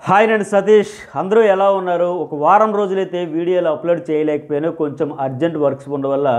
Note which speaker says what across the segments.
Speaker 1: hi నేను సతీష్ అందరూ ఎలా ఉన్నారు ఒక వారం రోజులైతే వీడియోలు అప్లోడ్ చేయలేకపోయాను కొంచెం అర్జెంట్ వర్క్స్ ఉండడం వల్ల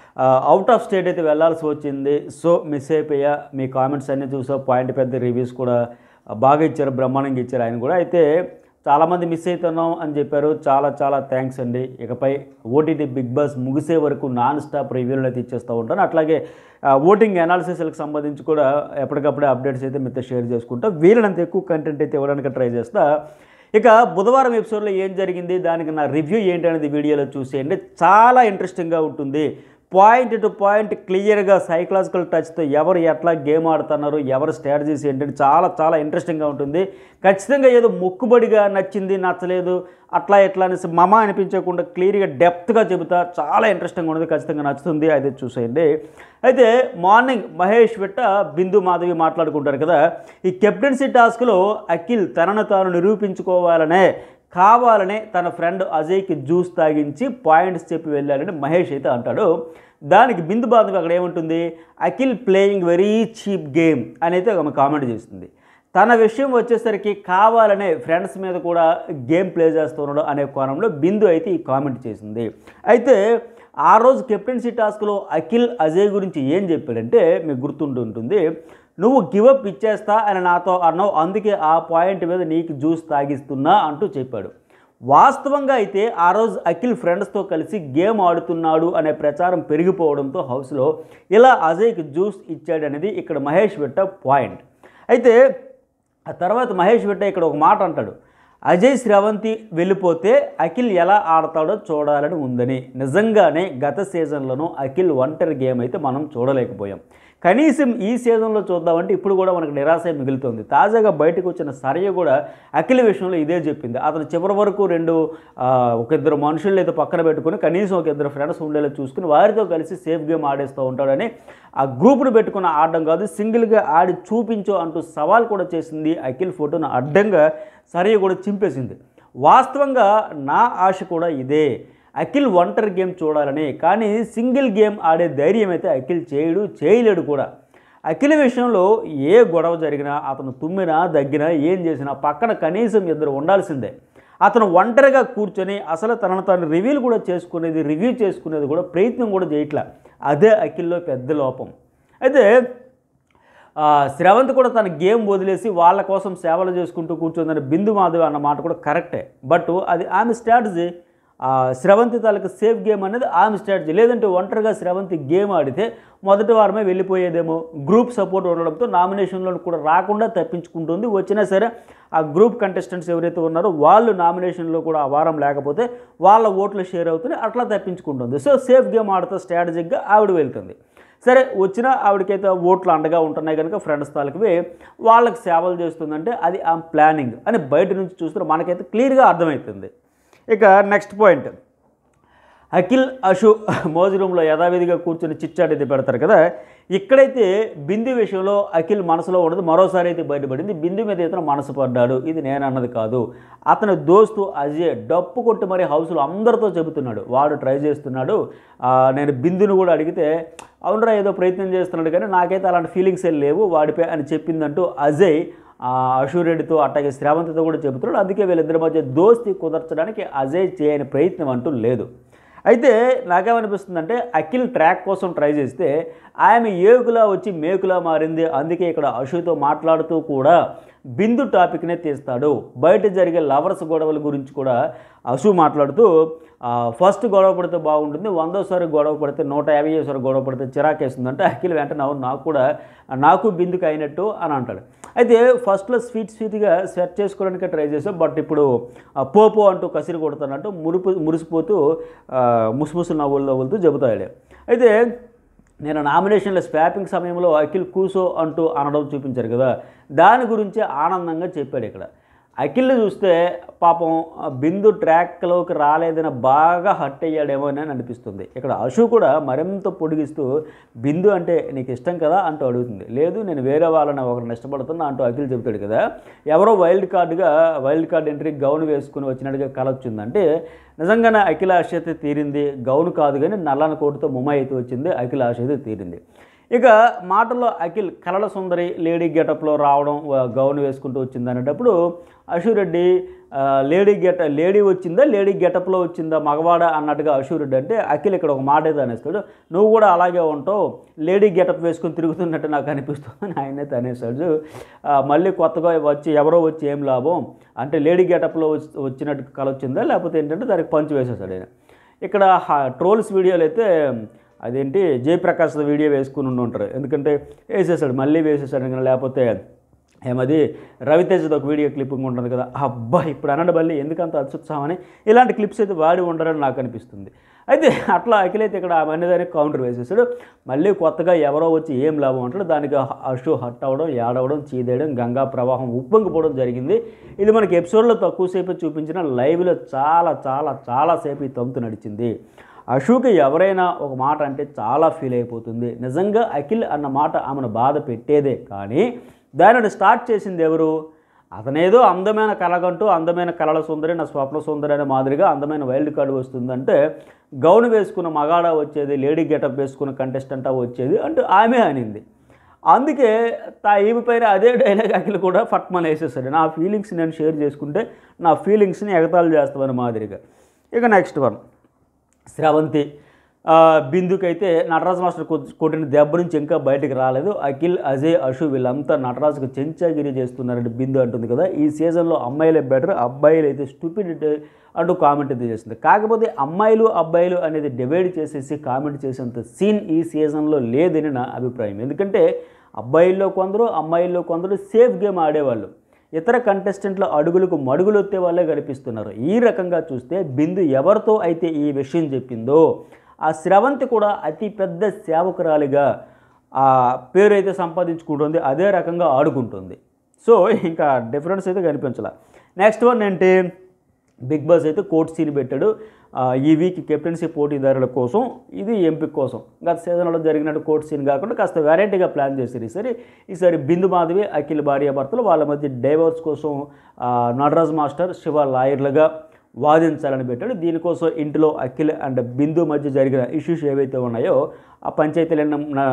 Speaker 1: అవుట్ ఆఫ్ స్టేట్ అయితే వెళ్ళాల్సి వచ్చింది సో మిస్ అయిపోయా మీ కామెంట్స్ అన్నీ చూసా పాయింట్ పెద్ద రివ్యూస్ కూడా ఆ, బాగా ఇచ్చారు బ్రహ్మాండంగా ఇచ్చారు ఆయన కూడా అయితే చాలామంది మిస్ అవుతున్నాం అని చెప్పారు చాలా చాలా థ్యాంక్స్ అండి ఇకపై ఓటీటీ బిగ్ బాస్ ముగిసే వరకు నాన్ స్టాప్ రివ్యూలు అయితే ఇచ్చేస్తూ ఉంటాను అట్లాగే ఆ, ఓటింగ్ అనాలిసిస్లకు సంబంధించి కూడా ఎప్పటికప్పుడే అప్డేట్స్ అయితే మీతో షేర్ చేసుకుంటా వీలైనంత ఎక్కువ కంటెంట్ అయితే ఇవ్వడానికి ట్రై చేస్తా ఇక బుధవారం ఎపిసోడ్లో ఏం జరిగింది దానికి నా రివ్యూ ఏంటి అనేది వీడియోలో చూసేయండి చాలా ఇంట్రెస్టింగ్గా ఉంటుంది పాయింట్ టు పాయింట్ క్లియర్గా సైకలాజికల్ టచ్తో ఎవరు ఎట్లా గేమ్ ఆడుతున్నారు ఎవరు స్ట్రాటజీస్ ఏంటంటే చాలా చాలా ఇంట్రెస్టింగ్గా ఉంటుంది ఖచ్చితంగా ఏదో మొక్కుబడిగా నచ్చింది నచ్చలేదు అట్లా ఎట్లా అనేసి మమ అనిపించకుండా క్లియర్గా డెప్త్గా చెబుతా చాలా ఇంట్రెస్టింగ్గా ఉంటుంది ఖచ్చితంగా నచ్చుతుంది అయితే చూసేయండి అయితే మార్నింగ్ మహేష్ వెట్ట బిందు మాధవి మాట్లాడుకుంటారు కదా ఈ కెప్టెన్సీ టాస్క్లో అఖిల్ తనను తాను నిరూపించుకోవాలనే కావాలనే తన ఫ్రెండ్ అజయ్కి జ్యూస్ తాగించి పాయింట్స్ చెప్పి వెళ్ళాడని మహేష్ అయితే అంటాడు దానికి బిందు బాధవి అక్కడ ఏముంటుంది Akhil playing very cheap game అని అయితే ఆమె కామెంట్ చేస్తుంది తన విషయం వచ్చేసరికి కావాలనే ఫ్రెండ్స్ మీద కూడా గేమ్ ప్లే చేస్తున్నాడు అనే కోణంలో బిందు అయితే ఈ కామెంట్ చేసింది అయితే ఆ రోజు కెప్టెన్సీ టాస్క్లో అఖిల్ అజయ్ గురించి ఏం చెప్పాడంటే మీకు గుర్తుంటుంటుంది నువ్వు గివప్ ఇచ్చేస్తా అని నాతో అన్నావు అందుకే ఆ పాయింట్ మీద నీకు జ్యూస్ తాగిస్తున్నా అంటూ చెప్పాడు వాస్తవంగా అయితే ఆ రోజు అఖిల్ ఫ్రెండ్స్తో కలిసి గేమ్ ఆడుతున్నాడు అనే ప్రచారం పెరిగిపోవడంతో హౌస్లో ఇలా అజయ్కి జ్యూస్ ఇచ్చాడనేది ఇక్కడ మహేష్ వెట్ట పాయింట్ అయితే ఆ తర్వాత మహేష్ వెట్ట ఇక్కడ ఒక మాట అంటాడు అజయ్ శ్రవంతి వెళ్ళిపోతే అఖిల్ ఎలా ఆడతాడో చూడాలని ఉందని నిజంగానే గత సీజన్లోనూ అఖిల్ ఒంటరి గేమ్ అయితే మనం చూడలేకపోయాం కనీసం ఈ సీజన్లో చూద్దామంటే ఇప్పుడు కూడా మనకు నిరాశ మిగులుతుంది తాజాగా బయటకు వచ్చిన సరయ్య కూడా అఖిల్ విషయంలో ఇదే చెప్పింది అతను చివరి వరకు రెండు ఆ, ఒక ఇద్దరు మనుషులు అయితే పక్కన పెట్టుకుని కనీసం ఒక ఇద్దరు ఫ్రెండ్స్ ఉండేలా చూసుకుని వారితో కలిసి సేఫ్ గేమ్ ఆడేస్తూ ఉంటాడని ఆ గ్రూప్ను పెట్టుకున్న ఆడడం కాదు సింగిల్గా ఆడి చూపించు అంటూ సవాల్ కూడా చేసింది అఖిల్ ఫోటోను అడ్డంగా సరయ్య కూడా చింపేసింది వాస్తవంగా నా ఆశ కూడా ఇదే అఖిల్ ఒంటరి గేమ్ చూడాలని కానీ సింగిల్ గేమ్ ఆడే ధైర్యం అయితే అఖిల్ చేయడు చేయలేడు కూడా అఖిల్ విషయంలో ఏ గొడవ జరిగినా అతను తుమ్మినా దగ్గినా ఏం చేసినా పక్కన కనీసం ఇద్దరు ఉండాల్సిందే అతను ఒంటరిగా కూర్చొని అసలు తనను తాను రివ్యూలు కూడా చేసుకునేది రివ్యూ చేసుకునేది కూడా ప్రయత్నం కూడా చేయట్లా అదే అఖిల్లో పెద్ద లోపం అయితే ఆ, శ్రవంత్ కూడా తన గేమ్ వదిలేసి వాళ్ళ కోసం సేవలు చేసుకుంటూ కూర్చుందని బిందు మాధవి అన్న మాట కూడా కరెక్టే బట్ అది ఆమె స్ట్రాటజీ ఆ, శ్రవంతి తాలూకు సేఫ్ గేమ్ అనేది ఆమె స్ట్రాటజీ లేదంటే ఒంటరిగా శ్రవంతి గేమ్ ఆడితే మొదటి వారమే వెళ్ళిపోయేదేమో గ్రూప్ సపోర్ట్ ఉండడంతో నామినేషన్లో కూడా రాకుండా తప్పించుకుంటుంది వచ్చినా సరే ఆ గ్రూప్ కంటెస్టెంట్స్ ఎవరైతే ఉన్నారో వాళ్ళు నామినేషన్లో కూడా ఆ వారం లేకపోతే వాళ్ళ ఓట్లు షేర్ అవుతుంది అట్లా తప్పించుకుంటుంది సో సేఫ్ గేమ్ ఆడుతూ స్ట్రాటజిక్గా ఆవిడ వెళ్తుంది సరే వచ్చినా ఆవిడకైతే ఓట్లు అండగా ఉంటున్నాయి కనుక ఫ్రెండ్స్ తాలకువి వాళ్ళకి సేవలు చేస్తుందంటే అది ఆ ప్లానింగ్ అని బయట నుంచి చూస్తే మనకైతే క్లియర్గా అర్థమవుతుంది ఇక నెక్స్ట్ పాయింట్ అఖిల్ అషు మోజు రూమ్లో యథావిధిగా కూర్చొని చిచ్చాట్ అయితే పెడతారు కదా ఇక్కడైతే బిందు విషయంలో అఖిల్ మనసులో ఉండదు మరోసారి అయితే బయటపడింది బిందు మీద ఇతను మనసు పడ్డాడు ఇది నేను అన్నది కాదు అతని దోస్తు అజయ్ డప్పు కొట్టి మరి హౌస్లో అందరితో చెబుతున్నాడు వాడు ట్రై చేస్తున్నాడు ఆ, నేను బిందును కూడా అడిగితే అవునరా ఏదో ప్రయత్నం చేస్తున్నాడు కానీ నాకైతే అలాంటి ఫీలింగ్స్ ఏం లేవు వాడిపై అని చెప్పిందంటూ అజయ్ ఆ, అశూరెడ్డితో అట్లాగే శ్రావంతితో కూడా చెబుతున్నాడు అందుకే వీళ్ళిద్దరి మధ్య దోస్తి కుదర్చడానికి అజయ్ చేయని ప్రయత్నం అంటూ లేదు అయితే నాకేమనిపిస్తుందంటే అఖిల్ ట్రాక్ కోసం ట్రై చేస్తే ఆమె ఏకులా వచ్చి మేకులా మారింది అందుకే ఇక్కడ అశుతో మాట్లాడుతూ కూడా బిందు టాపిక్నే తీస్తాడు బయట జరిగే లవర్స్ గొడవల గురించి కూడా అశు మాట్లాడుతూ ఆ, ఫస్ట్ గొడవ పడితే బాగుంటుంది వందోసారి గొడవ పడితే నూట యాభై సారి గొడవ పడితే చిరాకేస్తుందంటే అఖిల్ వెంటనే అవును నాకు కూడా నాకు బిందుకు అయినట్టు అని అంటాడు అయితే ఫస్ట్లో స్వీట్ స్వీట్గా సెట్ చేసుకోవడానికి ట్రై చేసాం బట్ ఇప్పుడు ఆ, పోపో అంటూ కసిరి కొడుతున్నట్టు మురుపు మురిసిపోతూ ఆ, ముసుముసు నవ్వులు నవ్వులుతూ చెబుతాడు అయితే నేను నామినేషన్ల స్వాపింగ్ సమయంలో అఖిల్ కూసో అంటూ అనడం చూపించారు కదా దాని గురించి ఆనందంగా చెప్పాడు ఇక్కడ అఖిల్ని చూస్తే పాపం ఆ బిందు ట్రాక్లోకి రాలేదని బాగా హట్ అయ్యాడేమో అని అనిపిస్తుంది ఇక్కడ అశు కూడా మరింత పొడిగిస్తూ బిందు అంటే నీకు ఇష్టం కదా అంటూ అడుగుతుంది లేదు నేను వేరే వాళ్ళని ఒకరిని ఇష్టపడుతున్నా అంటూ అఖిల్ చెబుతాడు కదా ఎవరో వైల్డ్ కార్డుగా వైల్డ్ కార్డ్ ఎంట్రీ గౌన్ వేసుకుని వచ్చినట్టుగా కల వచ్చిందంటే నిజంగానే అఖిల ఆశ అయితే తీరింది గౌన్ కాదు కానీ నల్లని కోటుతో ముమ్మాయి అయితే వచ్చింది అఖిల ఆశ అయితే తీరింది ఇక మాటల్లో అఖిల్ కలల సుందరి లేడీ గెటప్లో రావడం వ- గౌన్ వేసుకుంటూ వచ్చింది అనేటప్పుడు అశురెడ్డి ఆ, లేడీ గెట లేడీ వచ్చిందా లేడీ గెటప్లో వచ్చిందా మగవాడ అన్నట్టుగా అశురెడ్డి అంటే అఖిల్ ఇక్కడ ఒక మాట అయితే అనేస్తాడు నువ్వు కూడా అలాగే ఉంటావు లేడీ గెటప్ వేసుకొని తిరుగుతున్నట్టు నాకు అనిపిస్తుంది ఆయన అయితే అనేసాడు ఆ, మళ్ళీ కొత్తగా వచ్చి ఎవరో వచ్చి ఏం లాభం అంటే లేడీ గెటప్లో వచ్చి వచ్చినట్టు కల వచ్చిందా లేకపోతే ఏంటంటే దానికి పంచి వేసేసాడు ఆయన ఇక్కడ ట్రోల్స్ వీడియోలు అయితే అదేంటి జయప్రకాష్ వీడియో వేసుకుని ఉండి ఉంటారు ఎందుకంటే వేసేసాడు మళ్ళీ వేసేసాడు ఇంకా లేకపోతే ఏమది రవితేజది ఒక వీడియో క్లిప్పింగ్ ఉంటుంది కదా అబ్బా ఇప్పుడు అన్నాడు మళ్ళీ ఎందుకంత అత్యుత్సాహమని ఇలాంటి క్లిప్స్ అయితే వాడి ఉండరని నాకు అనిపిస్తుంది అయితే అట్లా అఖిలైతే ఇక్కడ అవన్నీ దానికి కౌంటర్ వేసేసాడు మళ్ళీ కొత్తగా ఎవరో వచ్చి ఏం లాభం అంటాడు దానికి అషు హట్ అవ్వడం ఏడవడం చీదేయడం గంగా ప్రవాహం ఉప్పొంగిపోవడం జరిగింది ఇది మనకి ఎపిసోడ్లో తక్కువసేపు చూపించిన లైవ్లో చాలా చాలా చాలాసేపు ఈ తంతు నడిచింది అశోక్ ఎవరైనా ఒక మాట అంటే చాలా ఫీల్ అయిపోతుంది నిజంగా అఖిల్ అన్న మాట ఆమెను బాధ పెట్టేదే కానీ దానిని స్టార్ట్ చేసింది ఎవరు అతనేదో అందమైన కళగంటూ అందమైన కళల సుందరి నా స్వప్న సుందరి అనే మాదిరిగా అందమైన వైల్డ్ కార్డు వస్తుందంటే గౌన్ వేసుకున్న మగాడ వచ్చేది లేడీ గెటప్ వేసుకున్న కంటెస్టెంటా వచ్చేది అంటూ ఆమె అనింది అందుకే తా ఈమె పైన అదే డైలాగ్ అఖిల్ కూడా ఫట్మన్ వేసేసాడు నా ఫీలింగ్స్ నేను షేర్ చేసుకుంటే నా ఫీలింగ్స్ని ఎగతాళి చేస్తామని మాదిరిగా ఇక నెక్స్ట్ వన్ శ్రవంతి ఆ, బిందుకైతే నటరాజ్ మాస్టర్ కొ- కొట్టిన దెబ్బ నుంచి ఇంకా బయటికి రాలేదు అఖిల్ అజయ్ అషు వీళ్ళంతా నటరాజుకు చెంచాగిరి చేస్తున్నారంటే బిందు అంటుంది కదా ఈ సీజన్లో అమ్మాయిలే బెటర్ అబ్బాయిలు అయితే స్టూపిడ్ అంటూ కామెంట్ అయితే చేసింది కాకపోతే అమ్మాయిలు అబ్బాయిలు అనేది డివైడ్ చేసేసి కామెంట్ చేసేంత సీన్ ఈ సీజన్లో లేదని నా అభిప్రాయం ఎందుకంటే అబ్బాయిల్లో కొందరు అమ్మాయిల్లో కొందరు సేఫ్ గేమ్ ఆడేవాళ్ళు ఇతర కంటెస్టెంట్ల అడుగులకు మడుగులు వచ్చే వాళ్ళే కనిపిస్తున్నారు ఈ రకంగా చూస్తే బిందు ఎవరితో అయితే ఈ విషయం చెప్పిందో ఆ స్రవంతి కూడా అతి పెద్ద సేవకురాలిగా ఆ పేరు అయితే సంపాదించుకుంటుంది అదే రకంగా ఆడుకుంటుంది సో ఇంకా డిఫరెన్స్ అయితే కనిపించాల నెక్స్ట్ వన్ ఏంటి బిగ్ బాస్ అయితే కోర్ట్ సీన్ పెట్టాడు ఆ, ఈ వీక్ కెప్టెన్సీ పోటీదారుల కోసం ఇది ఎంపిక కోసం గత సీజన్లో జరిగినట్టు కోర్ట్ సీన్ కాకుండా కాస్త వెరైటీగా ప్లాన్ చేశారు ఈసారి ఈసారి బిందు మాధవి అఖిల్ భార్యాభర్తలు వాళ్ళ మధ్య డైవర్స్ కోసం ఆ, నటరాజ్ మాస్టర్ శివ లాయర్లుగా వాదించాలని పెట్టాడు దీనికోసం ఇంటిలో అఖిల్ అండ్ బిందు మధ్య జరిగిన ఇష్యూస్ ఏవైతే ఉన్నాయో ఆ పంచాయతీలు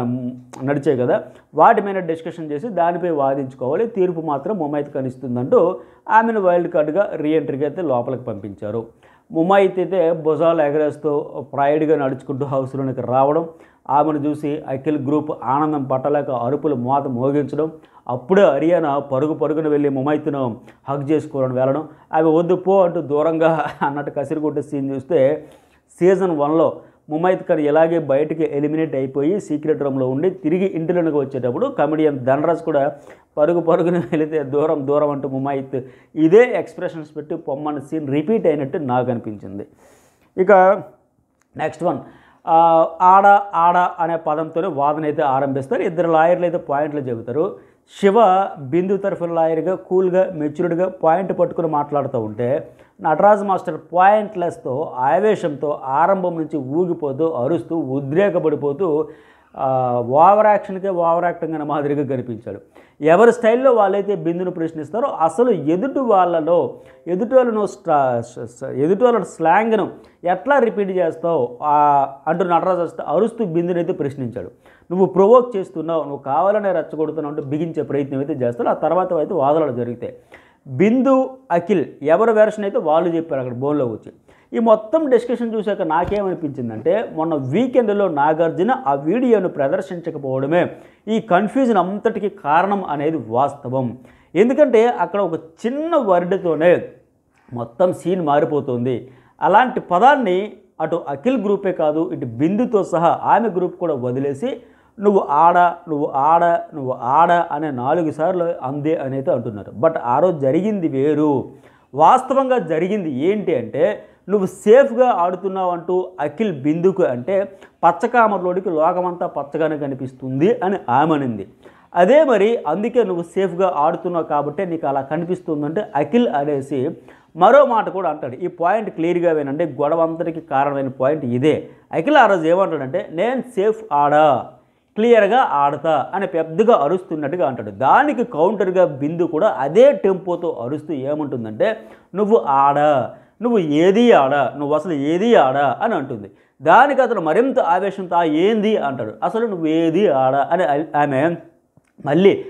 Speaker 1: నడిచాయి కదా వాటి మీద డిస్కషన్ చేసి దానిపై వాదించుకోవాలి తీర్పు మాత్రం ముమ్మైత్ కనిస్తుందంటూ ఆమెను వైల్డ్ కార్డుగా రీఎంట్రీకి అయితే లోపలికి పంపించారు ముమ్మైత్ అయితే భుజాలు ఎగరేస్తూ ప్రైడ్గా నడుచుకుంటూ హౌస్లోనికి రావడం ఆమెను చూసి అఖిల్ గ్రూప్ ఆనందం పట్టలేక అరుపులు మోత మోగించడం అప్పుడే హరియానా పరుగు పరుగున వెళ్ళి ముమైత్ను హగ్ చేసుకోవడం వెళ్ళడం ఆమె వద్దు పో అంటూ దూరంగా అన్నట్టు కసిరి కొట్టే సీన్ చూస్తే సీజన్ వన్లో ముమైత్ ఖాన్ ఇలాగే బయటికి ఎలిమినేట్ అయిపోయి సీక్రెట్ రూమ్లో ఉండి తిరిగి ఇంటిలోనికి వచ్చేటప్పుడు కమెడియన్ ధనరాజ్ కూడా పరుగు పరుగున వెళితే దూరం దూరం అంటూ ముమైత్ ఇదే ఎక్స్ప్రెషన్స్ పెట్టి పొమ్మన్న సీన్ రిపీట్ అయినట్టు నాకు అనిపించింది ఇక నెక్స్ట్ వన్ ఆ, ఆడ ఆడ అనే పదంతోనే వాదన అయితే ఆరంభిస్తారు ఇద్దరు లాయర్లు అయితే పాయింట్లు చెబుతారు శివ బిందు తరఫున లాయర్గా కూల్గా మెచ్యూర్డ్గా పాయింట్ పట్టుకుని మాట్లాడుతూ ఉంటే నటరాజ్ మాస్టర్ పాయింట్లెస్తో ఆవేశంతో ఆరంభం నుంచి ఊగిపోతూ అరుస్తూ ఉద్రేకపడిపోతూ ఆ, ఓవర్ యాక్షన్కే ఓవర్ యాక్టింగ్ అనే మాదిరిగా కనిపించాడు ఎవరి స్టైల్లో వాళ్ళైతే బిందును ప్రశ్నిస్తారో అసలు ఎదుటి వాళ్ళలో ఎదుటి వాళ్ళను స్టా స- స- ఎదుటి వాళ్ళ స్లాంగ్ను ఎట్లా రిపీట్ చేస్తావు ఆ, అంటూ నటరాజు వస్తే అరుస్తూ బిందుని అయితే ప్రశ్నించాడు నువ్వు ప్రొవోక్ చేస్తున్నావు నువ్వు కావాలనే రెచ్చగొడుతున్నావు అంటూ బిగించే ప్రయత్నం అయితే చేస్తాడు ఆ తర్వాత అయితే వాదనలు జరుగుతాయి బిందు అఖిల్ ఎవరి వెర్షన్ అయితే వాళ్ళు చెప్పారు అక్కడ బోన్లో వచ్చి ఈ మొత్తం డిస్కషన్ చూశాక నాకేమనిపించిందంటే మొన్న వీకెండ్లో నాగార్జున ఆ వీడియోను ప్రదర్శించకపోవడమే ఈ కన్ఫ్యూజన్ అంతటికి కారణం అనేది వాస్తవం ఎందుకంటే అక్కడ ఒక చిన్న వర్డ్తోనే మొత్తం సీన్ మారిపోతుంది అలాంటి పదాన్ని అటు అఖిల్ గ్రూపే కాదు ఇటు బిందుతో సహా ఆమె గ్రూప్ కూడా వదిలేసి నువ్వు ఆడ నువ్వు ఆడ నువ్వు ఆడ అనే నాలుగు సార్లు అందే అనేది అంటున్నారు బట్ ఆ రోజు జరిగింది వేరు వాస్తవంగా జరిగింది ఏంటి అంటే నువ్వు సేఫ్గా ఆడుతున్నావు అంటూ అఖిల్ బిందుకు అంటే పచ్చకామర్లోడికి లోకమంతా పచ్చగానే కనిపిస్తుంది అని ఆమెనింది అదే మరి అందుకే నువ్వు సేఫ్గా ఆడుతున్నావు కాబట్టి నీకు అలా కనిపిస్తుందంటే అఖిల్ అనేసి మరో మాట కూడా అంటాడు ఈ పాయింట్ క్లియర్గా వినండి గొడవ అంతటికి కారణమైన పాయింట్ ఇదే అఖిల్ ఆ రోజు ఏమంటాడంటే నేను సేఫ్ ఆడా క్లియర్గా ఆడతా అని పెద్దగా అరుస్తున్నట్టుగా అంటాడు దానికి కౌంటర్గా బిందు కూడా అదే టెంపోతో అరుస్తూ ఏమంటుందంటే నువ్వు ఆడ నువ్వు ఏది ఆడ నువ్వు అసలు ఏది ఆడ అని అంటుంది దానికి అతను మరింత ఆవేశంతో "ఆ, ఏంది అంటాడు అసలు నువ్వు ఏది ఆడ అని ఆమె మళ్ళీ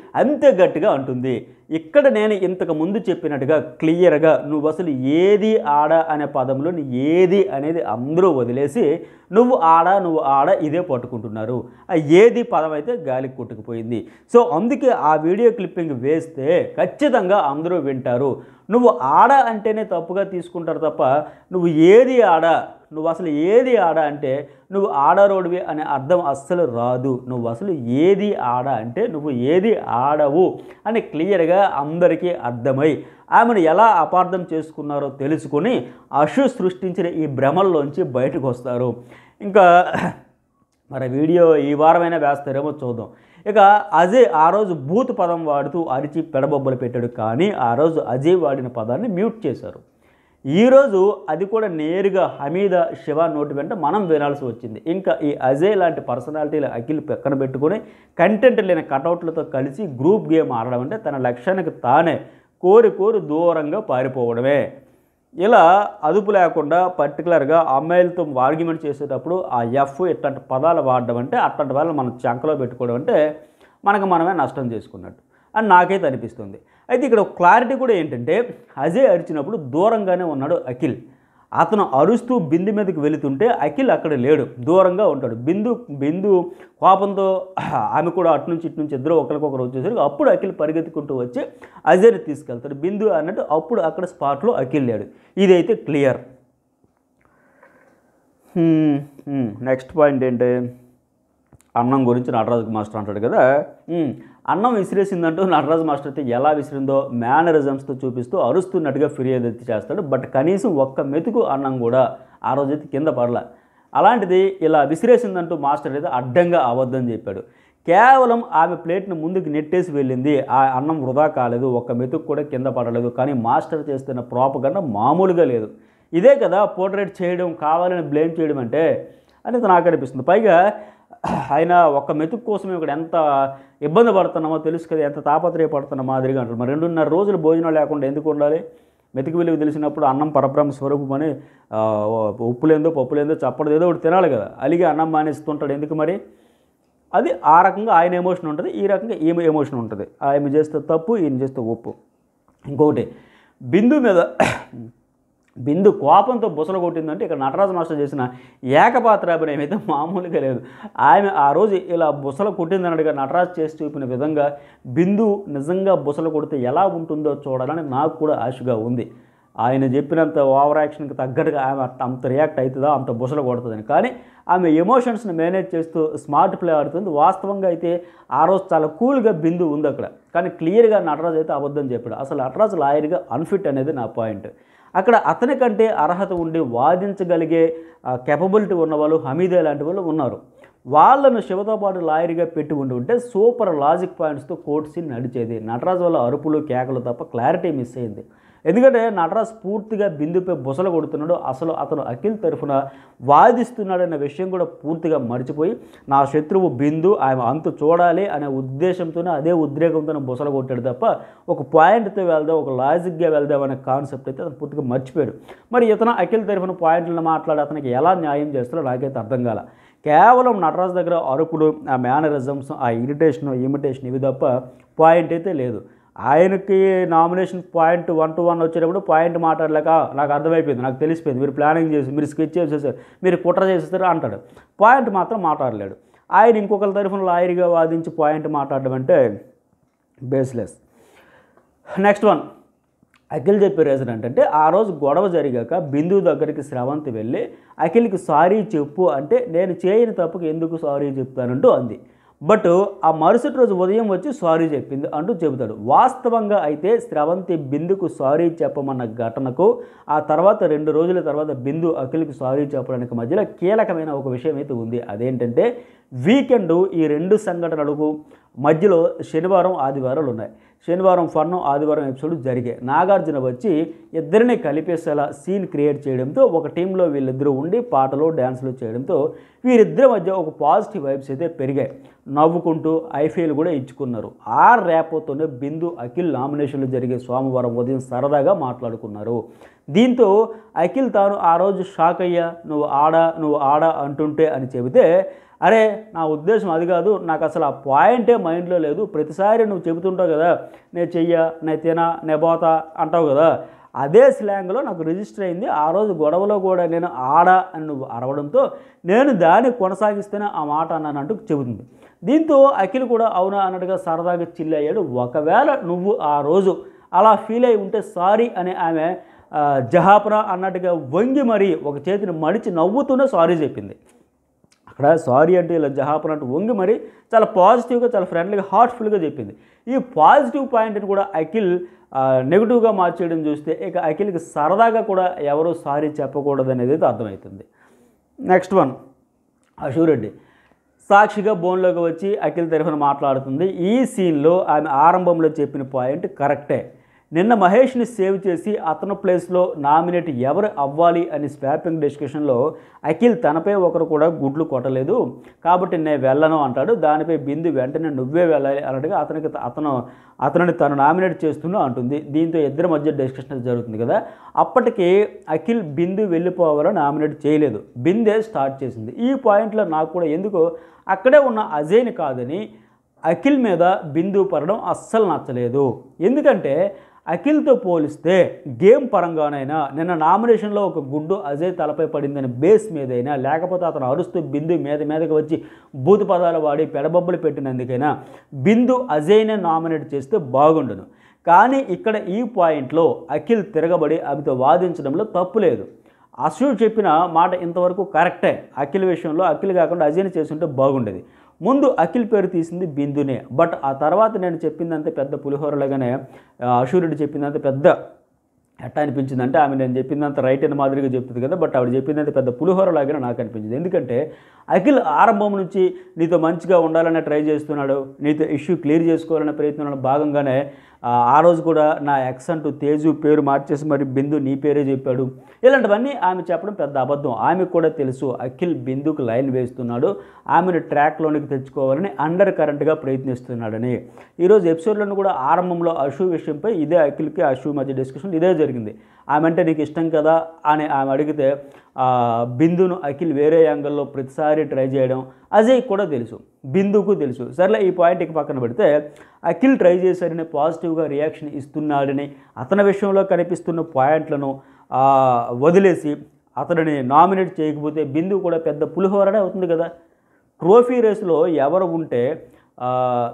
Speaker 1: అంతే గట్టిగా అంటుంది ఇక్కడ నేను ఇంతకు ముందు చెప్పినట్టుగా క్లియర్గా నువ్వు అసలు ఏది ఆడ అనే పదంలో నీ ఏది అనేది అందరూ వదిలేసి నువ్వు ఆడ నువ్వు ఆడ ఇదే పట్టుకుంటున్నారు ఆ ఏది పదం అయితే గాలికి కొట్టుకుపోయింది సో అందుకే ఆ వీడియో క్లిప్పింగ్ వేస్తే ఖచ్చితంగా అందరూ వింటారు నువ్వు ఆడ అంటేనే తప్పుగా తీసుకుంటారు తప్ప నువ్వు ఏది ఆడ నువ్వు అసలు ఏది ఆడ అంటే నువ్వు ఆడరోడివి అనే అర్థం అస్సలు రాదు నువ్వు అసలు ఏది ఆడ అంటే నువ్వు ఏది ఆడవు అని క్లియర్గా అందరికీ అర్థమై ఆమెను ఎలా అపార్థం చేసుకున్నారో తెలుసుకొని అశు సృష్టించిన ఈ భ్రమల్లోంచి బయటకు వస్తారు ఇంకా మరి వీడియో ఈ వారమైనా వేస్తారేమో చూద్దాం ఇక అజయ్ ఆ రోజు బూత్ పదం వాడుతూ అరిచి పెడబొబ్బలు పెట్టాడు కానీ ఆ రోజు అజయ్ వాడిన పదాన్ని మ్యూట్ చేశారు ఈరోజు అది కూడా నేరుగా హమీద శివ నోటి వెంట మనం వినాల్సి వచ్చింది ఇంకా ఈ అజయ్ లాంటి పర్సనాలిటీలు అఖిల్ పక్కన పెట్టుకొని కంటెంట్ లేని కటౌట్లతో కలిసి గ్రూప్ గేమ్ ఆడడం అంటే తన లక్ష్యానికి తానే కోరి కోరి దూరంగా పారిపోవడమే ఇలా అదుపు లేకుండా పర్టికులర్గా అమ్మాయిలతో ఆర్గ్యుమెంట్ చేసేటప్పుడు ఆ ఎఫ్ ఇట్లాంటి పదాలు వాడడం అంటే అట్లాంటి వాళ్ళని మనం చంకలో పెట్టుకోవడం అంటే మనకు మనమే నష్టం చేసుకున్నట్టు అని నాకైతే అనిపిస్తుంది అయితే ఇక్కడ ఒక క్లారిటీ కూడా ఏంటంటే అజయ్ అరిచినప్పుడు దూరంగానే ఉన్నాడు అఖిల్ అతను అరుస్తూ బిందు మీదకి వెళుతుంటే అఖిల్ అక్కడ లేడు దూరంగా ఉంటాడు బిందు బిందు కోపంతో ఆమె కూడా అటు నుంచి ఇటు నుంచి ఇద్దరు ఒకరికొకరు వచ్చేసరికి అప్పుడు అఖిల్ పరిగెత్తుకుంటూ వచ్చి అజయ్ని తీసుకెళ్తాడు బిందు అన్నట్టు అప్పుడు అక్కడ స్పాట్లో అఖిల్ లేడు ఇదైతే క్లియర్ నెక్స్ట్ పాయింట్ ఏంటి అన్నం గురించి నటరాజు మాస్టర్ అంటాడు కదా "ఉమ్, అన్నం విసిరేసిందంటూ నటరాజు మాస్టర్ అయితే ఎలా విసిరిందో మేనరిజమ్స్తో చూపిస్తూ అరుస్తున్నట్టుగా ఫిర్యాదు అయితే చేస్తాడు బట్ కనీసం ఒక్క మెతుకు అన్నం కూడా ఆ రోజైతే కింద పడల అలాంటిది ఇలా విసిరేసిందంటూ మాస్టర్ అయితే అడ్డంగా అబద్ధం చెప్పాడు కేవలం ఆమె ప్లేట్ను ముందుకు నెట్టేసి వెళ్ళింది ఆ అన్నం వృధా కాలేదు ఒక్క మెతుకు కూడా కింద పడలేదు కానీ మాస్టర్ చేస్తున్న ప్రాపగండ మామూలుగా లేదు ఇదే కదా పోర్ట్రేట్ చేయడం కావాలని బ్లేమ్ చేయడం అంటే అనేది నాకు అనిపిస్తుంది పైగా ఆయన ఒక్క మెతుకు కోసం ఇక్కడ ఎంత ఇబ్బంది పడుతున్నామో తెలుసు కదా ఎంత తాపత్రయపడుతున్న మాదిరిగా అంటారు మరి రెండున్నర రోజులు భోజనం లేకుండా ఎందుకు ఉండాలి మెతుకు విలువ తెలిసినప్పుడు అన్నం పరబ్రహ్మ స్వరూపం అని ఆ, ఉప్పులేందో పప్పులేందో చప్పడు ఏదో ఒకటి తినాలి కదా అలిగి అన్నం మానేస్తుంటాడు ఎందుకు మరి అది ఆ రకంగా ఆయన ఎమోషన్ ఉంటుంది ఈ రకంగా ఈమె ఎమోషన్ ఉంటుంది ఆమె చేస్తే తప్పు ఈయన చేస్తే ఒప్పు ఇంకొకటి బిందు మీద బిందు కోపంతో బుసలు కొట్టిందంటే ఇక్కడ నటరాజు మాస్టర్ చేసిన ఏకపాత్ర అభినయం అయితే మామూలుగా లేదు ఆమె ఆ రోజు ఇలా బుసలు కొట్టిందన్నట్టుగా నటరాజు చేసి చూపిన విధంగా బిందు నిజంగా బుసలు కొడితే ఎలా ఉంటుందో చూడాలని నాకు కూడా ఆశగా ఉంది ఆయన చెప్పినంత ఓవర్ యాక్షన్కి తగ్గట్టుగా ఆమె అట్ట అంత రియాక్ట్ అవుతుందా అంత బుసలు కొడుతుందని కానీ ఆమె ఎమోషన్స్ని మేనేజ్ చేస్తూ స్మార్ట్ ప్లే ఆడుతుంది వాస్తవంగా అయితే ఆ రోజు చాలా కూల్గా బిందు ఉంది అక్కడ కానీ క్లియర్గా నటరాజు అయితే అబద్ధం చెప్పాడు అసలు నటరాజు లాయర్గా అన్ఫిట్ అనేది నా పాయింట్ అక్కడ అతని కంటే అర్హత ఉండి వాదించగలిగే కెపబిలిటీ ఉన్నవాళ్ళు హమీదే లాంటి వాళ్ళు ఉన్నారు వాళ్ళను శివతో పాటు లాయర్గా పెట్టి ఉండి ఉంటే సూపర్ లాజిక్ పాయింట్స్తో కోర్టు సీన్ నడిచేది నటరాజు వల్ల అరుపులు కేకలు తప్ప క్లారిటీ మిస్ అయింది ఎందుకంటే నటరాజ్ పూర్తిగా బిందుపై బుసలు కొడుతున్నాడు అసలు అతను అఖిల్ తరఫున వాదిస్తున్నాడన్న విషయం కూడా పూర్తిగా మర్చిపోయి నా శత్రువు బిందు ఆయన అంతు చూడాలి అనే ఉద్దేశంతోనే అదే ఉద్రేకంతోనే బుసలు కొట్టాడు తప్ప ఒక పాయింట్తో వెళ్దాం ఒక లాజిక్గా వెళ్దాం అనే కాన్సెప్ట్ అయితే అతను పూర్తిగా మర్చిపోయాడు మరి ఇతను అఖిల్ తరఫున పాయింట్లను మాట్లాడి అతనికి ఎలా న్యాయం చేస్తారో నాకైతే అర్థం కాల కేవలం నటరాజ్ దగ్గర అరుపులు ఆ మేనరిజమ్స్ ఆ ఇరిటేషన్ ఇమిటేషన్ ఇవి తప్ప పాయింట్ అయితే లేదు ఆయనకి nomination point one to one వచ్చేటప్పుడు పాయింట్ మాట్లాడలేక నాకు అర్థమైపోయింది నాకు తెలిసిపోయింది మీరు ప్లానింగ్ చేసి మీరు స్కెచ్ చేసేసారు మీరు కుట్ర చేసేస్తారు అంటాడు పాయింట్ మాత్రం మాట్లాడలేడు ఆయన ఇంకొకరి తరఫున లాయర్గా వాదించి పాయింట్ మాట్లాడడం అంటే బేస్లెస్ నెక్స్ట్ వన్ అఖిల్ చెప్పే రీజన్ ఏంటంటే ఆ రోజు గొడవ జరిగాక బిందు దగ్గరికి శ్రవంతి వెళ్ళి అఖిల్కి సారీ చెప్పు అంటే నేను చేయని తప్పుకి ఎందుకు సారీ చెప్తానంటూ అంది బట్ ఆ మరుసటి రోజు ఉదయం వచ్చి సారీ చెప్పింది అంటూ చెబుతాడు వాస్తవంగా అయితే స్రవంతి బిందుకు సారీ చెప్పమన్న ఘటనకు ఆ తర్వాత రెండు రోజుల తర్వాత బిందు అఖిల్కి సారీ చెప్పడానికి మధ్యలో కీలకమైన ఒక విషయం అయితే ఉంది అదేంటంటే వీకెండ్ ఈ రెండు సంఘటనలకు మధ్యలో శనివారం ఆదివారాలు ఉన్నాయి శనివారం ఫన్ ఆదివారం ఎపిసోడ్ జరిగాయి నాగార్జున వచ్చి ఇద్దరిని కలిపేసేలా సీన్ క్రియేట్ చేయడంతో ఒక టీంలో వీళ్ళిద్దరూ ఉండి పాటలు డ్యాన్సులు చేయడంతో వీరిద్దరి మధ్య ఒక పాజిటివ్ వైబ్స్ అయితే పెరిగాయి నవ్వుకుంటూ ఐఫీల్ కూడా ఇచ్చుకున్నారు ఆ రేపోతోనే బిందు అఖిల్ నామినేషన్లు జరిగే సోమవారం ఉదయం సరదాగా మాట్లాడుకున్నారు దీంతో అఖిల్ తాను ఆ రోజు షాక్ అయ్యా నువ్వు ఆడా నువ్వు ఆడా అంటుంటే అని చెబితే అరే నా ఉద్దేశం అది కాదు నాకు అసలు ఆ పాయింటే మైండ్లో లేదు ప్రతిసారి నువ్వు చెబుతుంటావు కదా నేను చెయ్య నేను తిన నే పోతా అంటావు కదా అదే స్లాంగ్లో నాకు రిజిస్టర్ అయింది ఆ రోజు గొడవలో కూడా నేను ఆడ అని నువ్వు అరవడంతో నేను దాన్ని కొనసాగిస్తేనే ఆ మాట అన్నానంటూ చెబుతుంది దీంతో అఖిల్ కూడా అవునా అన్నట్టుగా సరదాగా చిల్ అయ్యాడు ఒకవేళ నువ్వు ఆ రోజు అలా ఫీల్ అయి ఉంటే సారీ అని ఆమె ఆ, జహాపరా అన్నట్టుగా వంగి మరీ ఒక చేతిని మడిచి నవ్వుతూనే సారీ చెప్పింది అక్కడ సారీ అంటే ఇలా జహాపన అంటే వంగి మరి చాలా పాజిటివ్గా చాలా ఫ్రెండ్లీగా హార్ట్ఫుల్గా చెప్పింది ఈ పాజిటివ్ పాయింట్ని కూడా అఖిల్ ఆ, నెగిటివ్గా మార్చేయడం చూస్తే ఇక అఖిల్కి సరదాగా కూడా ఎవరూ సారీ చెప్పకూడదు అనేది అయితే అర్థమవుతుంది నెక్స్ట్ వన్ అశూరెడ్డి సాక్షిగా బోన్లోకి వచ్చి అఖిల్ తరఫున మాట్లాడుతుంది ఈ సీన్లో ఆమె ఆరంభంలో చెప్పిన పాయింట్ కరెక్టే నిన్న మహేష్ని సేవ్ చేసి అతను ప్లేస్లో నామినేట్ ఎవరు అవ్వాలి అని స్వాపింగ్ డిస్కషన్లో అఖిల్ తనపై ఒకరు కూడా గుడ్లు కొట్టలేదు కాబట్టి నేను వెళ్ళను అంటాడు దానిపై బిందు వెంటనే నువ్వే వెళ్ళాలి అన్నట్టుగా అతనికి అతను అతనిని తను నామినేట్ చేస్తున్నా అంటుంది దీంతో ఇద్దరి మధ్య డిస్కషన్ జరుగుతుంది కదా అప్పటికి అఖిల్ బిందు వెళ్ళిపోవాలని నామినేట్ చేయలేదు బిందే స్టార్ట్ చేసింది ఈ పాయింట్లో నాకు కూడా ఎందుకో అక్కడే ఉన్న అజయ్ని కాదని అఖిల్ మీద బిందు పడడం అస్సలు నచ్చలేదు ఎందుకంటే అఖిల్తో పోలిస్తే గేమ్ పరంగానైనా నిన్న నామినేషన్లో ఒక గుడ్డు అజయ్ తలపై పడిందని బేస్ మీదైనా లేకపోతే అతను అరుస్తూ బిందు మీద మీదకి వచ్చి బూతు పదాలు వాడి పెడబొబ్బలు పెట్టినందుకైనా బిందు అజయ్నే నామినేట్ చేస్తే బాగుండును కానీ ఇక్కడ ఈ పాయింట్లో అఖిల్ తిరగబడి ఆమెతో వాదించడంలో తప్పు లేదు అశు చెప్పిన మాట ఇంతవరకు కరెక్టే అఖిల్ విషయంలో అఖిల్ కాకుండా అజయ్ని చేస్తుంటే బాగుండేది ముందు అఖిల్ పేరు తీసింది బిందునే బట్ ఆ తర్వాత నేను చెప్పిందంతే పెద్ద పులిహోరలాగానే ఆ, అశూరుడు చెప్పిందంతే పెద్ద ఎట్టా అనిపించింది అంటే ఆమె నేను చెప్పిందంత రైట్ అని మాదిరిగా చెప్తుంది కదా బట్ ఆవిడ చెప్పిందంత పెద్ద పులిహోర లాగానే నాకు అనిపించింది ఎందుకంటే అఖిల్ ఆరంభం నుంచి నీతో మంచిగా ఉండాలనే ట్రై చేస్తున్నాడు నీతో ఇష్యూ క్లియర్ చేసుకోవాలనే ప్రయత్నంలో భాగంగానే ఆ, ఆ రోజు కూడా నా ఎక్స్ అంటూ తేజు పేరు మార్చేసి మరి బిందు నీ పేరే చెప్పాడు ఇలాంటివన్నీ ఆమె చెప్పడం పెద్ద అబద్ధం ఆమెకు కూడా తెలుసు అఖిల్ బిందుకు లైన్ వేస్తున్నాడు ఆమెను ట్రాక్లోనికి తెచ్చుకోవాలని అండర్ కరెంట్గా ప్రయత్నిస్తున్నాడని ఈరోజు ఎపిసోడ్లను కూడా ఆరంభంలో అశు విషయంపై ఇదే అఖిల్కి అశు మధ్య డిస్కషన్ ఇదే జరిగింది ఆమె అంటే నీకు ఇష్టం కదా అని ఆమె అడిగితే ఆ, బిందును అఖిల్ వేరే యాంగిల్లో ప్రతిసారి ట్రై చేయడం అజయ్ కూడా తెలుసు బిందుకు తెలుసు సర్లే ఈ పాయింట్ ఇక పక్కన పెడితే అఖిల్ ట్రై చేశారని పాజిటివ్గా రియాక్షన్ ఇస్తున్నాడని అతని విషయంలో కనిపిస్తున్న పాయింట్లను ఆ, వదిలేసి అతడిని నామినేట్ చేయకపోతే బిందు కూడా పెద్ద పులిహోరనే అవుతుంది కదా ట్రోఫీ రేసులో ఎవరు ఉంటే ఆ,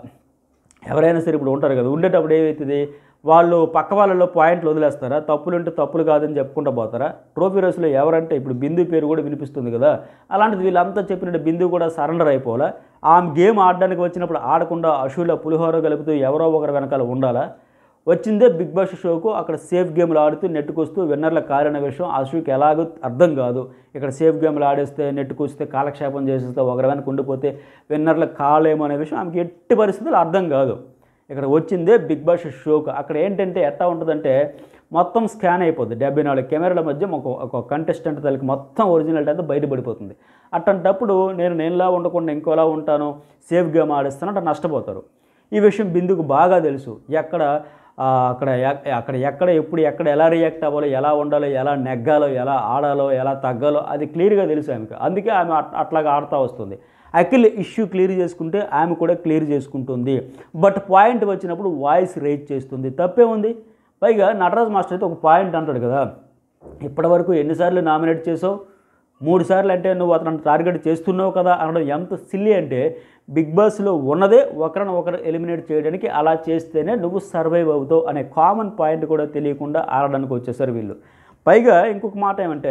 Speaker 1: ఎవరైనా సరే ఇప్పుడు ఉంటారు కదా ఉండేటప్పుడు ఏమవుతుంది వాళ్ళు పక్క వాళ్ళలో పాయింట్లు వదిలేస్తారా తప్పులు ఉంటే తప్పులు కాదని చెప్పుకుంటూ పోతారా ట్రోఫీ రేసులో ఎవరంటే ఇప్పుడు బిందు పేరు కూడా వినిపిస్తుంది కదా అలాంటిది వీళ్ళంతా చెప్పినట్టు బిందు కూడా సరెండర్ అయిపోవాలా ఆమె గేమ్ ఆడడానికి వచ్చినప్పుడు ఆడకుండా అశుల పులిహోర కలుపుతూ ఎవరో ఒకరు వెనకాల ఉండాలా వచ్చిందే బిగ్ బాస్ షోకు అక్కడ సేఫ్ గేమ్లు ఆడుతూ నెట్టుకొస్తూ విన్నర్ల కారణ విషయం అశోక్ ఎలాగో అర్థం కాదు ఇక్కడ సేఫ్ గేమ్లు ఆడేస్తే నెట్టుకొస్తే కాలక్షేపం చేసేస్తే ఒకరి వెనక ఉండిపోతే విన్నర్ల కాలేమో అనే విషయం ఆమెకి ఎట్టి పరిస్థితులు అర్థం కాదు ఇక్కడ వచ్చిందే బిగ్ బాస్ షోకు అక్కడ ఏంటంటే ఎట్టా ఉంటుందంటే మొత్తం స్కాన్ అయిపోద్ది డెబ్బై నాలుగు కెమెరాల మధ్య ఒక ఒక కంటెస్టెంట్ తలకి మొత్తం ఒరిజినల్ అంతా బయటపడిపోతుంది అట్టంటప్పుడు నేను నేనులా ఉండకుండా ఇంకోలా ఉంటాను సేఫ్ గేమ్ ఆడిస్తాను అంటే నష్టపోతారు ఈ విషయం బిందుకు బాగా తెలుసు ఎక్కడ ఆ, అక్కడ ఎక్- అక్కడ ఎక్కడ ఎప్పుడు ఎక్కడ ఎలా రియాక్ట్ అవ్వాలో ఎలా ఉండాలో ఎలా నెగ్గాలో ఎలా ఆడాలో ఎలా తగ్గాలో అది క్లియర్గా తెలుసు ఆమెకు అందుకే ఆమె అట్- అట్లాగా ఆడుతూ వస్తుంది అఖిల్ ఇష్యూ క్లియర్ చేసుకుంటే ఆమె కూడా క్లియర్ చేసుకుంటుంది బట్ పాయింట్ వచ్చినప్పుడు వాయిస్ రేజ్ చేస్తుంది తప్పే ఉంది పైగా నటరాజ్ మాస్టర్ అయితే ఒక పాయింట్ అంటాడు కదా ఇప్పటివరకు ఎన్నిసార్లు నామినేట్ చేసావు మూడు సార్లు అంటే నువ్వు అతను టార్గెట్ చేస్తున్నావు కదా అనడం ఎంత సిల్లి అంటే బిగ్ బాస్లో ఉన్నదే ఒకరిని ఒకరు ఎలిమినేట్ చేయడానికి అలా చేస్తేనే నువ్వు సర్వైవ్ అవుతావు అనే కామన్ పాయింట్ కూడా తెలియకుండా ఆడడానికి వచ్చేసారు వీళ్ళు పైగా ఇంకొక మాట ఏమంటే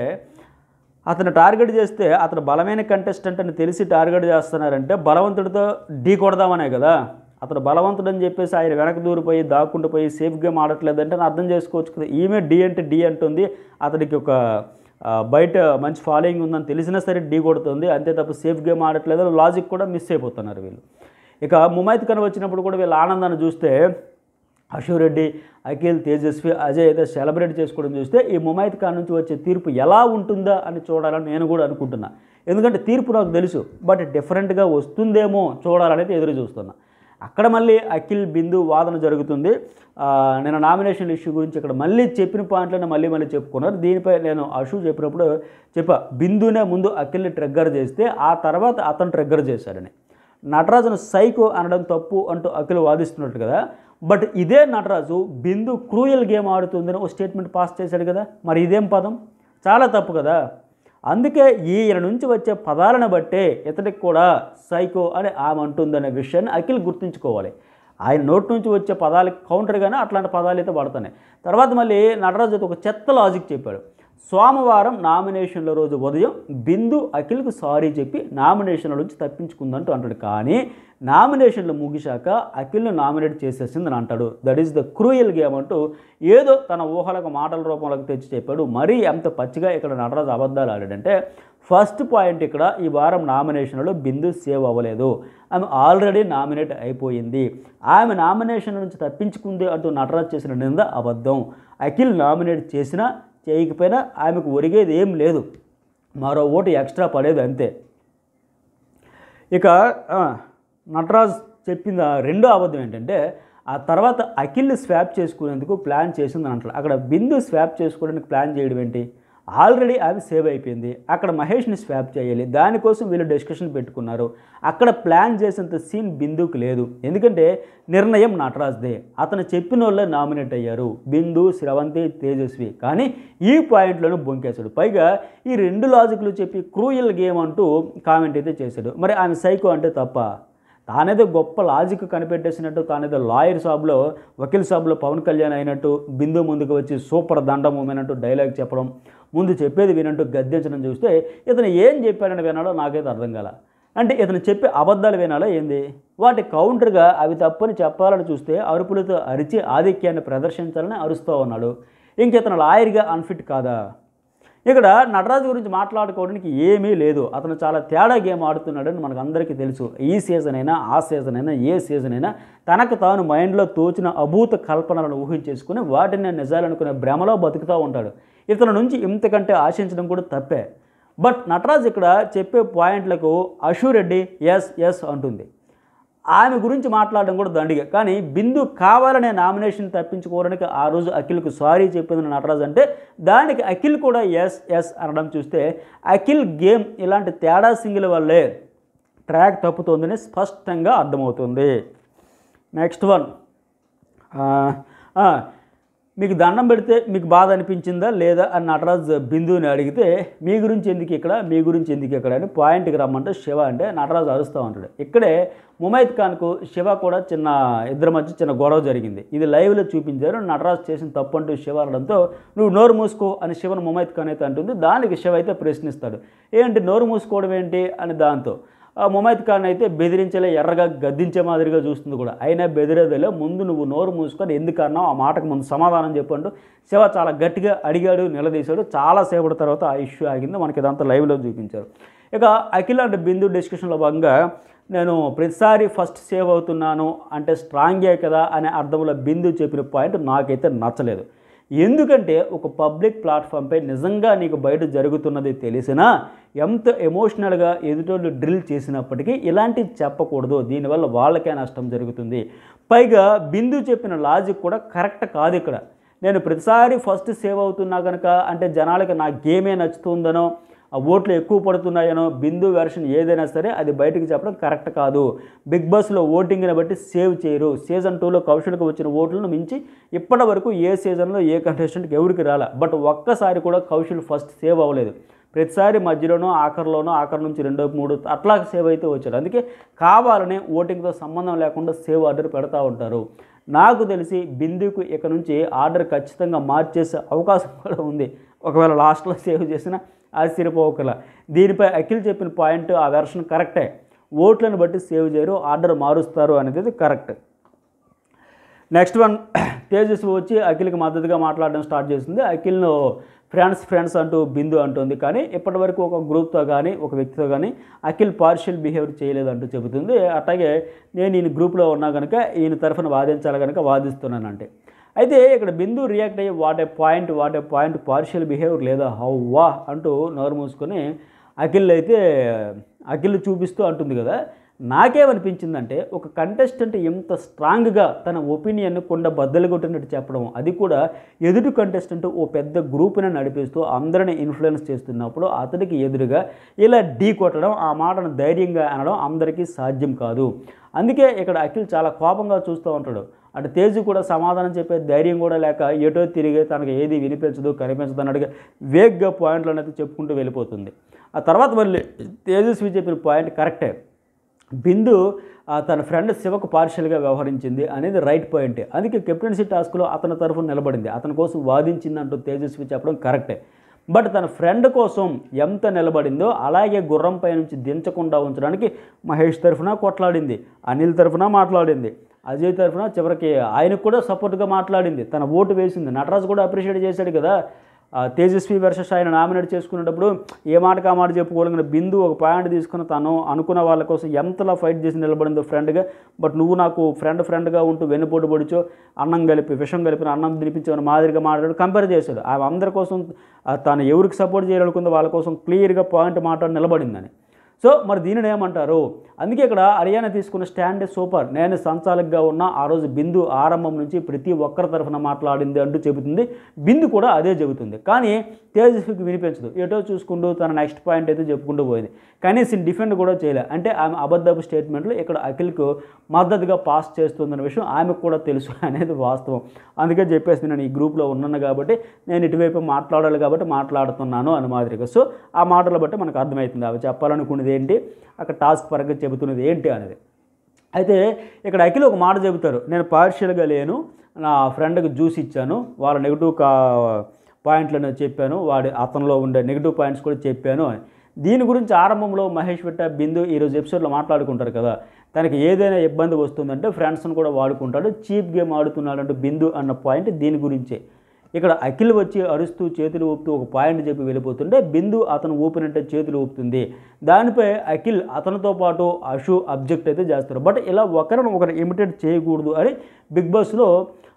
Speaker 1: అతను టార్గెట్ చేస్తే అతను బలమైన కంటెస్టెంట్ అని తెలిసి టార్గెట్ చేస్తున్నారంటే బలవంతుడితో ఢీ కొడదామనే కదా అతను బలవంతుడు అని చెప్పేసి ఆయన వెనక దూరిపోయి దాక్కుంటూ పోయి సేఫ్ గేమ్ ఆడట్లేదంటే నేను అర్థం చేసుకోవచ్చు కదా ఈమె డి అంటే డి అంటుంది అతనికి ఒక ఆ, బయట మంచి ఫాలోయింగ్ ఉందని తెలిసినా సరే ఢీ కొడుతుంది అంతే తప్ప సేఫ్ గేమ్ ఆడట్లేదు లాజిక్ కూడా మిస్ అయిపోతున్నారు వీళ్ళు ఇక ముమైత్ ఖాన్ వచ్చినప్పుడు కూడా వీళ్ళ ఆనందాన్ని చూస్తే అశోక్ రెడ్డి అఖిల్ తేజస్వి అజయ్ అయితే సెలబ్రేట్ చేసుకోవడం చూస్తే ఈ ముమైత్ ఖాన్ నుంచి వచ్చే తీర్పు ఎలా ఉంటుందా అని చూడాలని నేను కూడా అనుకుంటున్నా ఎందుకంటే తీర్పు నాకు తెలుసు బట్ డిఫరెంట్గా వస్తుందేమో చూడాలనేది ఎదురు చూస్తున్నా అక్కడ మళ్ళీ అఖిల్ బిందు వాదన జరుగుతుంది ఆ, నేను నామినేషన్ ఇష్యూ గురించి ఇక్కడ మళ్ళీ చెప్పిన పాయింట్లను మళ్ళీ మళ్ళీ చెప్పుకున్నారు దీనిపై నేను అషు చెప్పినప్పుడు చెప్పా బిందునే ముందు అఖిల్ని ట్రిగ్గర్ చేస్తే ఆ తర్వాత అతను ట్రిగ్గర్ చేశాడని నటరాజును సైకో అనడం తప్పు అంటూ అఖిల్ వాదిస్తున్నట్టు కదా బట్ ఇదే నటరాజు బిందు క్రూయల్ గేమ్ ఆడుతుందని ఒక స్టేట్మెంట్ పాస్ చేశాడు కదా మరి ఇదేం పదం చాలా తప్పు కదా అందుకే ఈయన నుంచి వచ్చే పదాలను బట్టే ఇతడికి కూడా సైకో అని ఆమె అంటుందనే విషయాన్ని అఖిల్ గుర్తుంచుకోవాలి ఆయన నోటి నుంచి వచ్చే పదాలకి కౌంటర్గానే అట్లాంటి పదాలు అయితే పడుతున్నాయి తర్వాత మళ్ళీ నటరాజు అయితే ఒక చెత్త లాజిక్ చెప్పాడు సోమవారం నామినేషన్ల రోజు ఉదయం బిందు అఖిల్కు సారీ చెప్పి నామినేషన్ల నుంచి తప్పించుకుందంటూ అంటాడు కానీ నామినేషన్లు ముగిశాక అఖిల్ను నామినేట్ చేసేసిందని అంటాడు that is the cruel game అంటూ ఏదో తన ఊహలకు మాటల రూపంలోకి తెచ్చి చెప్పాడు మరీ ఎంత పచ్చిగా ఇక్కడ నటరాజు అబద్ధాలు ఆడాడంటే ఫస్ట్ పాయింట్ ఇక్కడ ఈ వారం నామినేషన్లో బిందు సేవ్ అవ్వలేదు ఆమె ఆల్రెడీ నామినేట్ అయిపోయింది ఆమె నామినేషన్ నుంచి తప్పించుకుంది అంటూ నటరాజు చేసిన నింద అబద్ధం అఖిల్ నామినేట్ చేసినా చేయకపోయినా ఆమెకు ఒరిగేది ఏం లేదు మరో ఓటు ఎక్స్ట్రా పడేది అంతే ఇక ఆ, నటరాజ్ చెప్పిన రెండో అబద్ధం ఏంటంటే ఆ తర్వాత అఖిల్ని స్వాప్ చేసుకునేందుకు ప్లాన్ చేసింది అని అంటారు అక్కడ బిందు స్వాప్ చేసుకోవడానికి ప్లాన్ చేయడం ఏంటి ఆల్రెడీ ఆమె సేవ్ అయిపోయింది అక్కడ మహేష్ని స్వాప్ చేయాలి దానికోసం వీళ్ళు డిస్కషన్ పెట్టుకున్నారు అక్కడ ప్లాన్ చేసేంత సీన్ బిందుకు లేదు ఎందుకంటే నిర్ణయం నటరాజ్దే అతను చెప్పిన వాళ్ళే నామినేట్ అయ్యారు బిందు శ్రవంతి తేజస్వి కానీ ఈ పాయింట్లను బొంకేశాడు పైగా ఈ రెండు లాజిక్లు చెప్పి క్రూయల్ గేమ్ అంటూ కామెంట్ అయితే చేశాడు మరి ఆమె సైకో అంటే తప్ప తానేదో గొప్ప లాజిక్ కనిపెట్టేసినట్టు తానేదో లాయర్ సాబ్లో వకీల్ సాబ్లో పవన్ కళ్యాణ్ అయినట్టు బిందు ముందుకు వచ్చి సూపర్ దండం ఉమ్మినట్టు డైలాగ్ చెప్పడం ముందు చెప్పేది వినంటూ గద్దించడం చూస్తే ఇతను ఏం చెప్పాడని వినాడో నాకైతే అర్థం కాల అంటే ఇతను చెప్పే అబద్ధాలు వినాలో ఏంది వాటి కౌంటర్గా అవి తప్పని చెప్పాలని చూస్తే అరుపులతో అరిచి ఆధిక్యాన్ని ప్రదర్శించాలని అరుస్తూ ఉన్నాడు ఇంక ఇతను లాయర్గా అన్ఫిట్ కాదా ఇక్కడ నటరాజు గురించి మాట్లాడుకోవడానికి ఏమీ లేదు అతను చాలా తేడా గేమ్ ఆడుతున్నాడని మనకు అందరికీ తెలుసు ఈ సీజన్ అయినా ఆ సీజన్ అయినా ఏ సీజన్ అయినా తనకు తాను మైండ్లో తోచిన అభూత కల్పనలను ఊహించేసుకుని వాటిని నిజాలనుకునే భ్రమలో బతుకుతూ ఉంటాడు ఇతని నుంచి ఇంతకంటే ఆశించడం కూడా తప్పే బట్ నటరాజ్ ఇక్కడ చెప్పే పాయింట్లకు అషూరెడ్డి ఎస్ ఎస్ అంటుంది ఆమె గురించి మాట్లాడడం కూడా దండిగా కానీ బిందు కావాలనే నామినేషన్ తప్పించుకోవడానికి ఆ రోజు అఖిల్కు సారీ చెప్పింది నటరాజ్ అంటే దానికి అఖిల్ కూడా ఎస్ ఎస్ అనడం చూస్తే అఖిల్ గేమ్ ఇలాంటి తేడా సింగిల్ వల్లే ట్రాక్ తప్పుతోందని స్పష్టంగా అర్థమవుతుంది నెక్స్ట్ వన్ మీకు దండం పెడితే మీకు బాధ అనిపించిందా లేదా అని నటరాజ్ బిందుని అడిగితే మీ గురించి ఎందుకు ఇక్కడ మీ గురించి ఎందుకు ఇక్కడ అని పాయింట్కి రమ్మంటే శివ అంటే నటరాజు అరుస్తూ ఉంటాడు ఇక్కడే ముమైత్ ఖాన్కు శివ కూడా చిన్న ఇద్దరి మధ్య చిన్న గొడవ జరిగింది ఇది లైవ్లో చూపించారు నటరాజ్ చేసిన తప్పు అంటూ శివ అనడంతో నువ్వు నోరు మూసుకో అని శివను ముమైత్ ఖాన్ అయితే అంటుంది దానికి శివ అయితే ప్రశ్నిస్తాడు ఏంటి నోరు మూసుకోవడం ఏంటి అని దాంతో ఆ ముమైత్ ఖాన్ అయితే బెదిరించలే ఎర్రగా గద్దించే మాదిరిగా చూస్తుంది కూడా అయినా బెదిరేదేలే ముందు నువ్వు నోరు మూసుకొని ఎందుకు అన్నావు ఆ మాటకు ముందు సమాధానం చెప్పండు శివ చాలా గట్టిగా అడిగాడు నిలదీశాడు చాలాసేపటి తర్వాత ఆ ఇష్యూ ఆగింది మనకి ఇదంతా లైవ్లో చూపించారు ఇక అఖిల్ అంటే బిందు డిస్కషన్లో భాగంగా నేను ప్రతిసారి ఫస్ట్ సేవ్ అవుతున్నాను అంటే స్ట్రాంగే కదా అనే అర్థంలో బిందు చెప్పిన పాయింట్ నాకైతే నచ్చలేదు ఎందుకంటే ఒక పబ్లిక్ ప్లాట్ఫామ్పై నిజంగా నీకు బయట జరుగుతున్నది తెలిసినా ఎంత ఎమోషనల్గా ఎదుటోళ్ళు డ్రిల్ చేసినప్పటికీ ఇలాంటివి చెప్పకూడదు దీనివల్ల వాళ్ళకే నష్టం జరుగుతుంది పైగా బిందు చెప్పిన లాజిక్ కూడా కరెక్ట్ కాదు ఇక్కడ నేను ప్రతిసారి ఫస్ట్ సేవ్ అవుతున్నా కనుక అంటే జనాలకి నా గేమే నచ్చుతుందనో ఆ ఓట్లు ఎక్కువ పడుతున్నాయనో బిందు వెర్షన్ ఏదైనా సరే అది బయటకు చెప్పడం కరెక్ట్ కాదు బిగ్ బాస్లో ఓటింగ్ని బట్టి సేవ్ చేయరు సీజన్ టూలో కౌశల్కి వచ్చిన ఓట్లను మించి ఇప్పటి వరకు ఏ సీజన్లో ఏ కంటెస్టెంట్కి ఎవరికి రాలే బట్ ఒక్కసారి కూడా కౌశల్ ఫస్ట్ సేవ్ అవ్వలేదు ప్రతిసారి మధ్యలోనో ఆఖరిలోనో ఆఖరి నుంచి రెండో మూడు అట్లా సేవ్ అయితే వచ్చాడు అందుకే కావాలని ఓటింగ్తో సంబంధం లేకుండా సేవ్ ఆర్డర్ పెడతా ఉంటారు నాకు తెలిసి బిందుకు ఇక నుంచి ఆర్డర్ ఖచ్చితంగా మార్చేసే అవకాశం కూడా ఉంది ఒకవేళ లాస్ట్లో సేవ్ చేసినా ఆశ్చర్యపోకల దీనిపై అఖిల్ చెప్పిన పాయింట్ ఆ వెర్షన్ కరెక్టే ఓట్లను బట్టి సేవ్ చేయరు ఆర్డర్ మారుస్తారు అనేది కరెక్ట్ నెక్స్ట్ వన్ తేజస్వి వచ్చి అఖిల్కి మద్దతుగా మాట్లాడడం స్టార్ట్ చేసింది అఖిల్ను ఫ్రెండ్స్ ఫ్రెండ్స్ అంటూ బిందు అంటుంది కానీ ఇప్పటివరకు ఒక గ్రూప్తో కానీ ఒక వ్యక్తితో కానీ అఖిల్ పార్షియల్ బిహేవియర్ చేయలేదంటూ చెబుతుంది అట్లాగే నేను ఈయన గ్రూప్లో ఉన్నా కనుక ఈయన తరఫున వాదించాలి కనుక వాదిస్తున్నానంటే అయితే ఇక్కడ బిందు రియాక్ట్ అయ్యి what a point what a point partial behaviour లేదా హౌ వా అంటూ నోరు మూసుకొని అఖిల్ అయితే అఖిల్ చూపిస్తూ అంటుంది కదా నాకేమనిపించిందంటే ఒక కంటెస్టెంట్ ఎంత స్ట్రాంగ్గా తన ఒపీనియన్ కొండ బద్దలు కొట్టినట్టు చెప్పడం అది కూడా ఎదుటి కంటెస్టెంట్ ఓ పెద్ద గ్రూప్ని నడిపిస్తూ అందరిని ఇన్ఫ్లుయెన్స్ చేస్తున్నప్పుడు అతడికి ఎదురుగా ఇలా ఢీ కొట్టడం ఆ మాటను ధైర్యంగా అనడం అందరికీ సాధ్యం కాదు అందుకే ఇక్కడ అఖిల్ చాలా కోపంగా చూస్తూ ఉంటాడు అటు తేజు కూడా సమాధానం చెప్పే ధైర్యం కూడా లేక ఎటో తిరిగి తనకు ఏది వినిపించదు కనిపించదు అన్నట్టుగా వేగ్గా పాయింట్లు అనేది చెప్పుకుంటూ వెళ్ళిపోతుంది ఆ తర్వాత మళ్ళీ తేజస్వి చెప్పిన పాయింట్ కరెక్టే బిందు ఆ, తన ఫ్రెండ్ శివకు పార్షియల్గా వ్యవహరించింది అనేది రైట్ పాయింటే అందుకే కెప్టెన్సీ టాస్క్లో అతని తరఫున నిలబడింది అతని కోసం వాదించింది అంటూ తేజస్వి చెప్పడం కరెక్టే బట్ తన ఫ్రెండ్ కోసం ఎంత నిలబడిందో అలాగే గుర్రంపై నుంచి దించకుండా ఉంచడానికి మహేష్ తరఫున కొట్లాడింది అనిల్ తరఫున మాట్లాడింది అజయ్ తరఫున చివరికి ఆయనకు కూడా సపోర్ట్గా మాట్లాడింది తన ఓటు వేసింది నటరాజు కూడా అప్రిషియేట్ చేశాడు కదా ఆ, తేజస్వి వర్సెస్ ఆయన నామినేట్ చేసుకునేటప్పుడు ఏ మాటకు ఆ మాట చెప్పుకోగలిగిన బిందు ఒక పాయింట్ తీసుకుని తను అనుకున్న వాళ్ళ కోసం ఎంతలా ఫైట్ చేసి నిలబడిందో ఫ్రెండ్గా బట్ నువ్వు నాకు ఫ్రెండ్ ఫ్రెండ్గా ఉంటూ వెన్నుపోటు పొడిచో అన్నం కలిపి విషం కలిపిన అన్నం తినిపించమని మాదిరిగా మాట్లాడు కంపేర్ చేశాడు ఆమె అందరి కోసం ఆ, తాను ఎవరికి సపోర్ట్ చేయాలనుకుందో వాళ్ళ కోసం క్లియర్గా పాయింట్ మాట్లాడి నిలబడిందని సో మరి దీనిని ఏమంటారు అందుకే ఇక్కడ హర్యానా తీసుకున్న స్టాండ్ సూపర్ నేను సంచాలకుగా ఉన్న ఆ రోజు బిందు ఆరంభం నుంచి ప్రతి ఒక్కరి తరఫున మాట్లాడింది అంటూ చెబుతుంది బిందు కూడా అదే చెబుతుంది కానీ తేజస్వికి వినిపించదు ఏటో చూసుకుంటూ తన నెక్స్ట్ పాయింట్ అయితే చెప్పుకుంటూ పోయింది కనీసం డిఫెండ్ కూడా చేయలే అంటే ఆమె అబద్ధపు స్టేట్మెంట్లు ఇక్కడ అఖిల్కు మద్దతుగా పాస్ చేస్తుందన్న విషయం ఆమెకు కూడా తెలుసు అనేది వాస్తవం అందుకే చెప్పేసి నేను ఈ గ్రూప్లో ఉన్నాను కాబట్టి నేను ఇటువైపు మాట్లాడాలి కాబట్టి మాట్లాడుతున్నాను అని మాదిరిగా సో ఆ మాటలు బట్టి మనకు అర్థమవుతుంది అవి చెప్పాలనుకున్నది ఏంటి అక్కడ టాస్క్ పరంగా చెబుతున్నది ఏంటి అనేది అయితే ఇక్కడ అఖిల్ ఒక మాట చెబుతారు నేను పార్షియల్గా లేను నా ఫ్రెండ్కి జ్యూస్ ఇచ్చాను వాళ్ళ నెగిటివ్ కా పాయింట్లను చెప్పాను వాడి అతనిలో ఉండే నెగిటివ్ పాయింట్స్ కూడా చెప్పాను అని దీని గురించి ఆరంభంలో మహేష్ విట్ట బిందు ఈరోజు ఎపిసోడ్లో మాట్లాడుకుంటారు కదా తనకి ఏదైనా ఇబ్బంది వస్తుందంటే ఫ్రెండ్స్ని కూడా వాడుకుంటాడు చీప్ గేమ్ ఆడుతున్నాడంటే బిందు అన్న పాయింట్ దీని గురించే ఇక్కడ అఖిల్ వచ్చి అరుస్తూ చేతులు ఊపుతూ ఒక పాయింట్ చెప్పి వెళ్ళిపోతుంటే బిందు అతను ఊపినట్టే చేతులు ఊపుతుంది దానిపై అఖిల్ అతనితో పాటు అషు అబ్జెక్ట్ అయితే చేస్తారు బట్ ఇలా ఒకరిని ఒకరు ఇమిటేట్ చేయకూడదు అని బిగ్ బాస్లో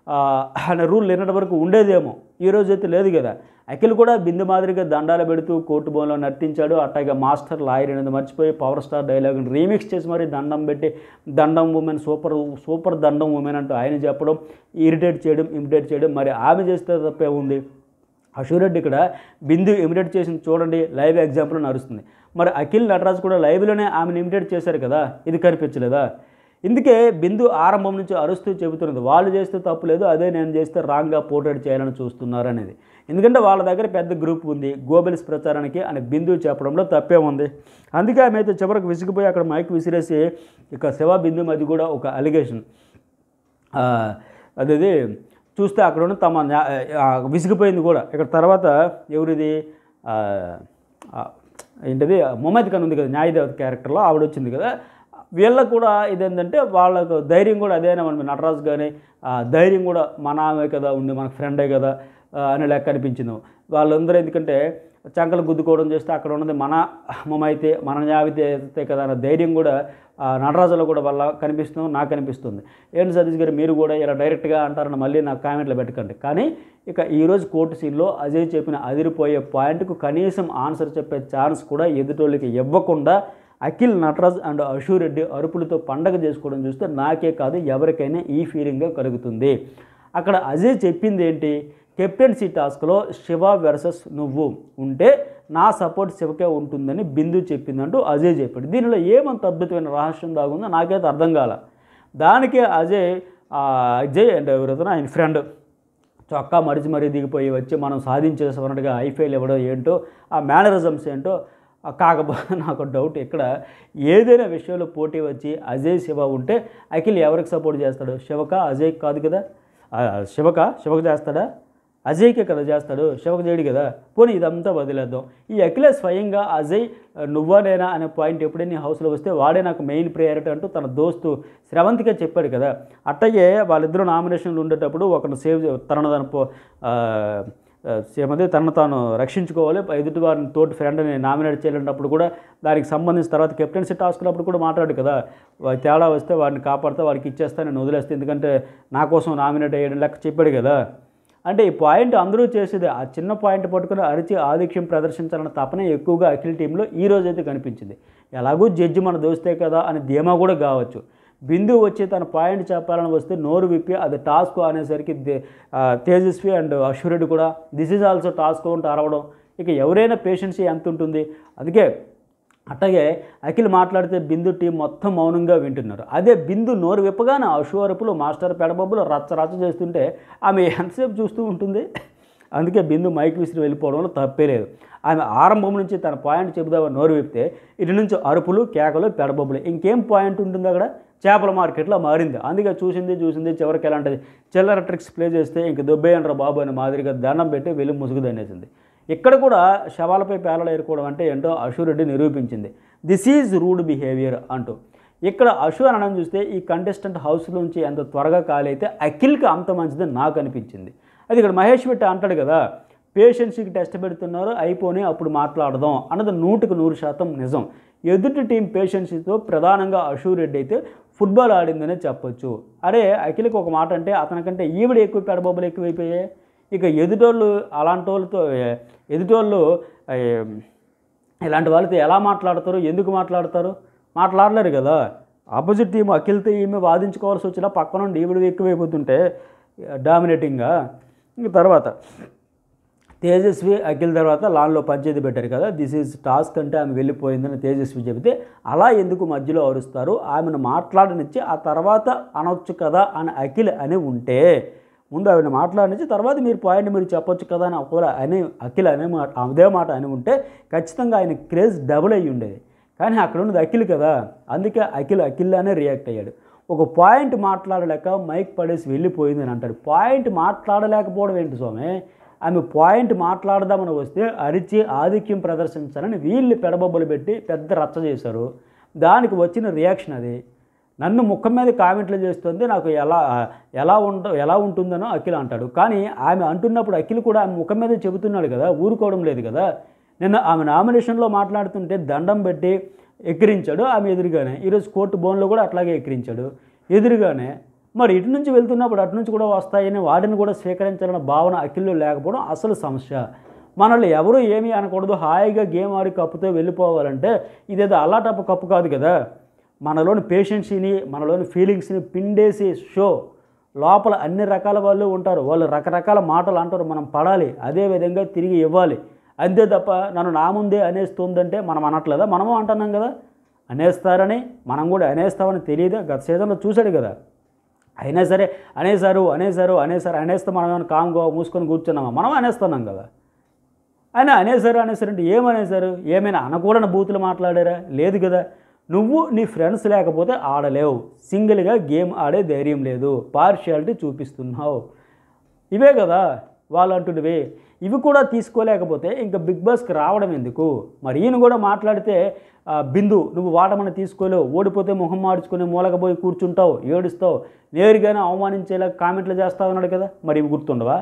Speaker 1: ఆయన రూల్ నిన్నటి వరకు ఉండేదేమో ఈ రోజు అయితే లేదు కదా అఖిల్ కూడా బిందు మాదిరిగా దండాలు పెడుతూ కోర్టు బోన్లో నర్తించాడు అట్లాగే మాస్టర్ లాయర్ అనేది మర్చిపోయి పవర్ స్టార్ డైలాగ్ని రీమిక్స్ చేసి మరి దండం పెట్టి దండం ఉమెన్ సూపర్ సూపర్ దండం ఉమెన్ అంటూ ఆయన చెప్పడం ఇరిటేట్ చేయడం ఇమిటేట్ చేయడం మరి ఆమె చేస్తే తప్పే ఉంది అషూరెడ్డి ఇక్కడ బిందు ఇమిటేట్ చేసింది చూడండి లైవ్ ఎగ్జాంపుల్ నడుస్తుంది మరి అఖిల్ నటరాజ్ కూడా లైవ్లోనే ఆమెను ఇమిటేట్ చేశారు కదా ఇది కనిపించలేదా ఇందుకే బిందు ఆరంభం నుంచి అరుస్తూ చెబుతున్నది వాళ్ళు చేస్తే తప్పు లేదు అదే నేను చేస్తే రాంగ్గా పోర్ట్రేట్ చేయాలని చూస్తున్నారు అనేది ఎందుకంటే వాళ్ళ దగ్గర పెద్ద గ్రూప్ ఉంది గోబెల్స్ ప్రచారానికి అని బిందు చెప్పడంలో తప్పే ఉంది అందుకే ఆమె అయితే చివరికి విసిగిపోయి అక్కడ మైక్ విసిరేసి ఇక శివ బిందు మధ్య కూడా ఒక అలిగేషన్ అదేది చూస్తే అక్కడ ఉన్న తమ న్యా- ఆ, విసిగిపోయింది కూడా ఇక్కడ తర్వాత ఎవరిది ఆ, ఆ, ఏంటిది మొహమ్మద్ ఖాన్ ఉంది కదా న్యాయదేవత క్యారెక్టర్లో ఆవిడ వచ్చింది కదా వీళ్ళకు కూడా ఇదేంటంటే వాళ్ళకు ధైర్యం కూడా అదేనా మన నటరాజు కానీ ఆ, ధైర్యం కూడా మన ఆమె కదా ఉంది మన ఫ్రెండే కదా ఆ, అనే లెక్క అనిపించింది వాళ్ళందరూ ఎందుకంటే చంకలు గుద్దుకోవడం చేస్తే అక్కడ ఉన్నది మన మమైతే మన న్యాయతే అయితే కదా అన్న ధైర్యం కూడా ఆ, నటరాజులో కూడా వల్ల కనిపిస్తుంది నాకు కనిపిస్తుంది ఏంటి సతీష్ గారు మీరు కూడా ఇలా డైరెక్ట్గా అంటారని మళ్ళీ నాకు కామెంట్లో పెట్టకండి కానీ ఇక ఈరోజు కోర్టు సీన్లో అజయ్ చెప్పిన అదిరిపోయే పాయింట్కు కనీసం ఆన్సర్ చెప్పే ఛాన్స్ కూడా ఎదుటోళ్ళకి ఇవ్వకుండా అఖిల్ నటరాజ్ అండ్ అశూర్ రెడ్డి అరుపులతో పండగ చేసుకోవడం చూస్తే నాకే కాదు ఎవరికైనా ఈ ఫీలింగ్ కలుగుతుంది అక్కడ అజయ్ చెప్పింది ఏంటి కెప్టెన్సీ టాస్క్లో శివ వెర్సెస్ నువ్వు ఉంటే నా సపోర్ట్ శివకే ఉంటుందని బిందు చెప్పిందంటూ అజయ్ చెప్పాడు దీనిలో ఏమంత అద్భుతమైన రహస్యం దాగుందో నాకైతే అర్థం కాల దానికే అజయ్ ఆ, అజయ్ అండ్ ఎవరైతే ఆయన ఫ్రెండ్ చొక్కా మడిచి మరీ దిగిపోయి వచ్చి మనం సాధించేసినట్టుగా ఐఫైల్ ఇవ్వడం ఏంటో ఆ మేనరిజమ్స్ ఏంటో ఆ కాకపోతే నాకు డౌట్ ఇక్కడ ఏదైనా విషయంలో పోటీ వచ్చి అజయ్ శివ ఉంటే అఖిల్ ఎవరికి సపోర్ట్ చేస్తాడు శివక అజయ్ కాదు కదా ఆ, శివక శివకు చేస్తాడా అజయ్కే కదా చేస్తాడు శివకు చేయడు కదా పోనీ ఇదంతా వదిలేద్దాం ఈ అఖిలే స్వయంగా అజయ్ ఆ, నువ్వా నేనా అనే పాయింట్ ఎప్పుడైనా నీ హౌస్లో వస్తే వాడే నాకు మెయిన్ ప్రయారిటీ అంటూ తన దోస్తు శ్రవంతికే చెప్పాడు కదా అట్టగే వాళ్ళిద్దరూ నామినేషన్లు ఉండేటప్పుడు ఒకరిని సేవ్ చే- తనను తన పో- ఆ, ఆ, ఏమది తనను తాను రక్షించుకోవాలి ఎదుటి వారిని తోటి ఫ్రెండ్ని నామినేట్ చేయాలన్నప్పుడు కూడా దానికి సంబంధించిన తర్వాత కెప్టెన్సీ టాస్క్లప్పుడు కూడా మాట్లాడు కదా వా- తేడా వస్తే వాడిని కాపాడితే వాడికి ఇచ్చేస్తా నేను వదిలేస్తే ఎందుకంటే నా కోసం నామినేట్ అయ్యడం లెక్క చెప్పాడు కదా అంటే ఈ పాయింట్ అందరూ చేసేది ఆ చిన్న పాయింట్ పట్టుకుని అరిచి ఆధిక్యం ప్రదర్శించాలన్న తపన ఎక్కువగా అఖిల్ టీంలో ఈ రోజు అయితే కనిపించింది ఎలాగూ జడ్జి మన దోస్తే కదా అని ధీమా కూడా కావచ్చు బిందు వచ్చి తన పాయింట్ చెప్పాలని వస్తే నోరు విప్పి అది టాస్క్ అనేసరికి దే- ఆ, తేజస్వి అండ్ అశ్వరెడ్డి కూడా దిస్ ఈజ్ ఆల్సో టాస్క్ ఉంటూ అరవడం ఇక ఎవరైనా పేషెన్సీ ఎంత ఉంటుంది అందుకే అట్లాగే అఖిల్ మాట్లాడితే బిందు టీం మొత్తం మౌనంగా వింటున్నారు అదే బిందు నోరు విప్పగానే అశువరపులు మాస్టర్ పెడబొబ్బులు రచ్చ రచ్చ చేస్తుంటే ఆమె ఎంతసేపు చూస్తూ ఉంటుంది అందుకే బిందు మైక్ విసిరి వెళ్ళిపోవడంలో తప్పే లేదు ఆమె ఆరంభం నుంచి తన పాయింట్ చెబుదామని నోరు విప్పితే ఇటు నుంచి అరుపులు కేకలు పెడబొబ్బులు ఇంకేం పాయింట్ ఉంటుంది అక్కడ చేపల మార్కెట్లో మారింది అందుకే చూసింది చూసింది చివరికి ఎలాంటిది చిల్లర ట్రిక్స్ ప్లే చేస్తే ఇంక దొబ్బేయండ్రా బాబు అని మాదిరిగా దండం పెట్టి వెళ్ళి ముసుగుదనేసింది ఇక్కడ కూడా శవాలపై పేలలు ఏరుకోవడం అంటే ఏంటో అశురెడ్డి నిరూపించింది దిస్ ఈజ్ రూడ్ బిహేవియర్ అంటూ ఇక్కడ అశు అనడం చూస్తే ఈ కంటెస్టెంట్ హౌస్ నుంచి ఎంత త్వరగా ఖాళీ అయితే అఖిల్కి అంత మంచిదని నాకు అనిపించింది అది ఇక్కడ మహేష్ పెట్టి అంటాడు కదా పేషెన్సీకి టెస్ట్ పెడుతున్నారు అయిపోయి అప్పుడు మాట్లాడదాం అన్నది నూటికి నూరు శాతం నిజం ఎదుటి టీం పేషెన్సీతో ప్రధానంగా అశు రెడ్డి అయితే ఫుట్బాల్ ఆడిందనే చెప్పొచ్చు అరే అఖిల్కి ఒక మాట అంటే అతనికంటే ఈవిడ ఎక్కువ పెడబొబ్బలు ఎక్కువైపోయాయి ఇక ఎదుటోళ్ళు అలాంటి వాళ్ళతో ఏ, ఎదుటోళ్ళు ఏ, ఇలాంటి వాళ్ళతో ఎలా మాట్లాడతారు ఎందుకు మాట్లాడతారు మాట్లాడలేరు కదా ఆపోజిట్ టీం అఖిల్తో ఈమె వాదించుకోవాల్సి వచ్చినా పక్కన నుండి ఈవిడ ఎక్కువైపోతుంటే డామినేటింగ్గా ఇంక తర్వాత తేజస్వి అఖిల్ తర్వాత లాన్లో పంచేది పెట్టారు కదా దిస్ ఈజ్ టాస్క్ అంటే ఆమె వెళ్ళిపోయిందని తేజస్వి చెబితే అలా ఎందుకు మధ్యలో అరుస్తారు ఆమెను మాట్లాడనిచ్చి ఆ తర్వాత అనొచ్చు కదా అని అఖిల్ అని ఉంటే ముందు ఆవిడ మాట్లాడనిచ్చి తర్వాత మీరు పాయింట్ మీరు చెప్పొచ్చు కదా అని ఒకవేళ అని అఖిల్ అనే మాట అదే మాట అని ఉంటే ఖచ్చితంగా ఆయన క్రేజ్ డబుల్ అయ్యి ఉండేది కానీ అక్కడ ఉన్నది అఖిల్ కదా అందుకే అఖిల్ అఖిల్ అనే రియాక్ట్ అయ్యాడు ఒక పాయింట్ మాట్లాడలేక మైక్ పడేసి వెళ్ళిపోయింది అని అంటాడు పాయింట్ మాట్లాడలేకపోవడం ఏంటి స్వామి ఆమె పాయింట్ మాట్లాడదామని వస్తే అరిచి ఆధిక్యం ప్రదర్శించాలని వీళ్ళు పెడబొబ్బలు పెట్టి పెద్ద రచ్చ చేశారు దానికి వచ్చిన రియాక్షన్ అది నన్ను ముఖం మీద కామెంట్లు చేస్తుంది నాకు ఎలా ఎలా ఉంట ఎలా ఉంటుందనో అఖిల్ అంటాడు కానీ ఆమె అంటున్నప్పుడు అఖిల్ కూడా ఆమె ముఖం మీద చెబుతున్నాడు కదా ఊరుకోవడం లేదు కదా నిన్న ఆమె నామినేషన్లో మాట్లాడుతుంటే దండం పెట్టి ఎక్కిరించాడు ఆమె ఎదురుగానే ఈరోజు కోర్టు బోన్లో కూడా అట్లాగే ఎక్కిరించాడు ఎదురుగానే మరి ఇటు నుంచి వెళ్తున్నప్పుడు అటు నుంచి కూడా వస్తాయని వాటిని కూడా స్వీకరించాలన్న భావన అఖిల్లో లేకపోవడం అసలు సమస్య మనల్ని ఎవరు ఏమీ అనకూడదు హాయిగా గేమ్ ఆడి కప్పుతో వెళ్ళిపోవాలంటే ఇదేదో అల్లాటప్ప కప్పు కాదు కదా మనలోని పేషెన్సీని మనలోని ఫీలింగ్స్ని పిండేసి షో లోపల అన్ని రకాల వాళ్ళు ఉంటారు వాళ్ళు రకరకాల మాటలు అంటారు మనం పడాలి అదే విధంగా తిరిగి ఇవ్వాలి అంతే తప్ప నన్ను నా ముందే అనేస్తుందంటే మనం అనట్లేదా మనము అంటున్నాం కదా అనేస్తారని మనం కూడా అనేస్తామని తెలియదా గత సీజన్లో చూశాడు కదా అయినా సరే అనేసారు అనేసారు అనేసారు అనేస్తే మనం ఏమైనా కామ్గా మూసుకొని కూర్చున్నామా మనం అనేస్తున్నాం కదా ఆయన అనేసారు అనేసారు అంటే ఏమనేసారు ఏమైనా అనకూడని బూతులు మాట్లాడారా లేదు కదా నువ్వు నీ ఫ్రెండ్స్ లేకపోతే ఆడలేవు సింగిల్గా గేమ్ ఆడే ధైర్యం లేదు పార్షియాలిటీ చూపిస్తున్నావు ఇవే కదా వాళ్ళు అంటుండేవి ఇవి కూడా తీసుకోలేకపోతే ఇంకా బిగ్ బాస్కి రావడం ఎందుకు మరి ఈయన కూడా మాట్లాడితే ఆ, బిందు నువ్వు వాడమని తీసుకోలేవు ఓడిపోతే మొహం మార్చుకుని మూలకపోయి కూర్చుంటావు ఏడుస్తావు నేరుగానే అవమానించేలా కామెంట్లు చేస్తావు అన్నాడు కదా మరి ఇవి గుర్తుండవా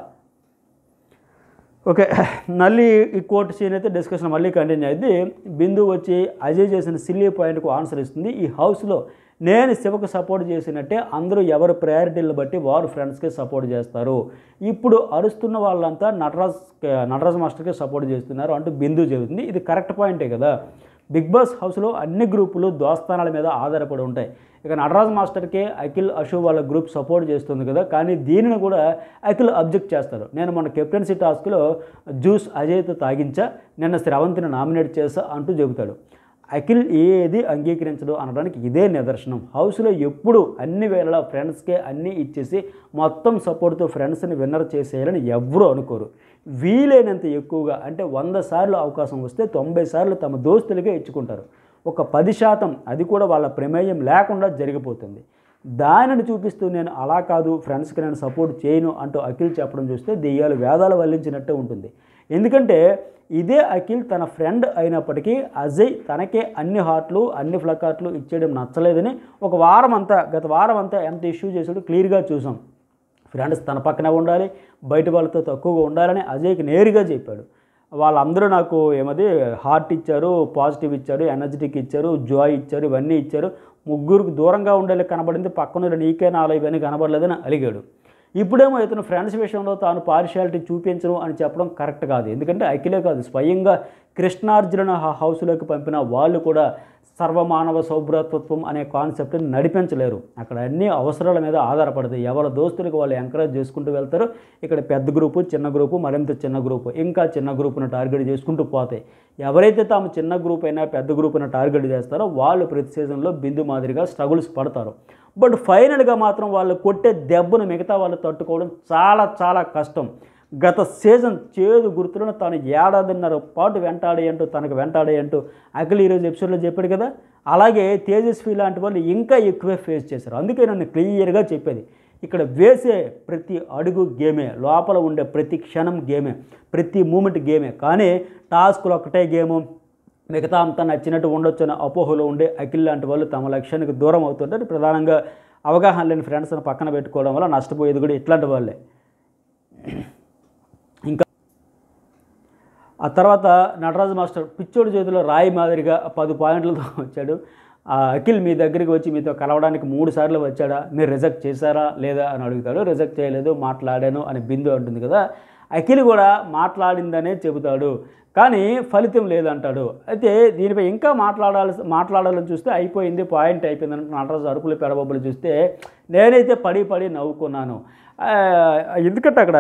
Speaker 1: ఓకే మళ్ళీ ఈ కోర్టు సీన్ అయితే డిస్కషన్ మళ్ళీ కంటిన్యూ అయింది బిందు వచ్చి అజయ్ చేసిన సిల్లీ పాయింట్కు ఆన్సర్ ఇస్తుంది ఈ హౌస్లో నేను శివకు సపోర్ట్ చేసినట్టే అందరూ ఎవరి ప్రయారిటీలను బట్టి వారు ఫ్రెండ్స్కి సపోర్ట్ చేస్తారు ఇప్పుడు అరుస్తున్న వాళ్ళంతా నటరాజ్ నటరాజ్ మాస్టర్కి సపోర్ట్ చేస్తున్నారు అంటూ బిందు చెబుతుంది ఇది కరెక్ట్ పాయింటే కదా బిగ్ బాస్ హౌస్లో అన్ని గ్రూపులు దోస్తానాల మీద ఆధారపడి ఉంటాయి ఇక నటరాజ్ మాస్టర్కే అఖిల్ అశు వాళ్ళ గ్రూప్ సపోర్ట్ చేస్తుంది కదా కానీ దీనిని కూడా అఖిల్ అబ్జెక్ట్ చేస్తారు నేను మన కెప్టెన్సీ టాస్క్లో జ్యూస్ అజయ్తో తాగించా నిన్న శ్రవంతిని నామినేట్ చేసా అంటూ చెబుతాడు అఖిల్ ఏది అంగీకరించడు అనడానికి ఇదే నిదర్శనం హౌస్లో ఎప్పుడు అన్ని వేళ ఫ్రెండ్స్కే అన్నీ ఇచ్చేసి మొత్తం సపోర్ట్తో ఫ్రెండ్స్ని విన్నర్ చేసేయాలని ఎవ్వరూ అనుకోరు వీలైనంత ఎక్కువగా అంటే వంద సార్లు అవకాశం వస్తే తొంభై సార్లు తమ దోస్తులకే ఇచ్చుకుంటారు ఒక పది శాతం అది కూడా వాళ్ళ ప్రమేయం లేకుండా జరిగిపోతుంది దానిని చూపిస్తూ నేను అలా కాదు ఫ్రెండ్స్కి నేను సపోర్ట్ చేయను అంటూ అఖిల్ చెప్పడం చూస్తే దెయ్యాలు వేదాలు వల్లించినట్టే ఉంటుంది ఎందుకంటే ఇదే అఖిల్ తన ఫ్రెండ్ అయినప్పటికీ అజయ్ తనకే అన్ని హాట్లు అన్ని ఫ్లకార్ట్లు ఇచ్చేయడం నచ్చలేదని ఒక వారం అంతా గత వారం అంతా ఎంత ఇష్యూ చేసాడో క్లియర్గా చూసాం ఫ్రెండ్స్ తన పక్కనే ఉండాలి బయట వాళ్ళతో తక్కువగా ఉండాలని అజయ్కి నేరుగా చెప్పాడు వాళ్ళందరూ నాకు ఏమది హార్ట్ ఇచ్చారు పాజిటివ్ ఇచ్చారు ఎనర్జెటిక్ ఇచ్చారు జాయ్ ఇచ్చారు ఇవన్నీ ఇచ్చారు ముగ్గురికి దూరంగా ఉండాలి కనబడింది పక్కన నీకే నాలో ఇవన్నీ కనబడలేదని అలిగాడు ఇప్పుడేమో ఇతను ఫ్రెండ్స్ విషయంలో తాను పార్షియాలిటీ చూపించను అని చెప్పడం కరెక్ట్ కాదు ఎందుకంటే అఖిలే కాదు స్వయంగా కృష్ణార్జున హౌస్లోకి పంపిన వాళ్ళు కూడా సర్వమానవ సౌభ్రతత్వం అనే కాన్సెప్ట్ని నడిపించలేరు అక్కడ అన్ని అవసరాల మీద ఆధారపడతాయి ఎవరి దోస్తులకు వాళ్ళు ఎంకరేజ్ చేసుకుంటూ వెళ్తారు ఇక్కడ పెద్ద గ్రూపు చిన్న గ్రూపు మరింత చిన్న గ్రూపు ఇంకా చిన్న గ్రూపును టార్గెట్ చేసుకుంటూ పోతాయి ఎవరైతే తాము చిన్న గ్రూప్ అయినా పెద్ద గ్రూప్ను టార్గెట్ చేస్తారో వాళ్ళు ప్రతి సీజన్లో బిందు మాదిరిగా స్ట్రగుల్స్ పడతారు బట్ ఫైనల్గా మాత్రం వాళ్ళు కొట్టే దెబ్బను మిగతా వాళ్ళు తట్టుకోవడం చాలా చాలా కష్టం గత సీజన్ చేదు గుర్తులను తాను ఏడాదిన్నర పాటు వెంటాడేయంటూ తనకు వెంటాడేయంటూ అఖిల్ ఈరోజు ఎపిసోడ్లో చెప్పాడు కదా అలాగే తేజస్వి లాంటి వాళ్ళు ఇంకా ఎక్కువే ఫేస్ చేశారు అందుకే నన్ను క్లియర్గా చెప్పేది ఇక్కడ వేసే ప్రతి అడుగు గేమే లోపల ఉండే ప్రతి క్షణం గేమే ప్రతి మూమెంట్ గేమే కానీ టాస్కులు ఒకటే గేము మిగతా అంతా నచ్చినట్టు ఉండొచ్చు అనే అపోహలో ఉండే అఖిల్ లాంటి వాళ్ళు తమ లక్ష్యానికి దూరం అవుతుంటారు ప్రధానంగా అవగాహన లేని ఫ్రెండ్స్ని పక్కన పెట్టుకోవడం వల్ల నష్టపోయేది కూడా ఇట్లాంటి వాళ్ళే ఇంకా ఆ తర్వాత నటరాజు మాస్టర్ పిచ్చోడి చేతిలో రాయి మాదిరిగా పది పాయింట్లతో వచ్చాడు ఆ అఖిల్ మీ దగ్గరికి వచ్చి మీతో కలవడానికి మూడు సార్లు వచ్చాడా మీరు రిజెక్ట్ చేశారా లేదా అని అడుగుతాడు రిజెక్ట్ చేయలేదు మాట్లాడాను అని బిందు అంటుంది కదా అఖిల్ కూడా మాట్లాడిందనే చెబుతాడు కానీ ఫలితం లేదంటాడు అయితే దీనిపై ఇంకా మాట్లాడాలి మాట్లాడాలని చూస్తే అయిపోయింది పాయింట్ అయిపోయింది అంటే నటరాజు అరుపులు పెడబొబ్బలు చూస్తే నేనైతే పడి పడి నవ్వుకున్నాను ఆ, ఎందుకంటే అక్కడ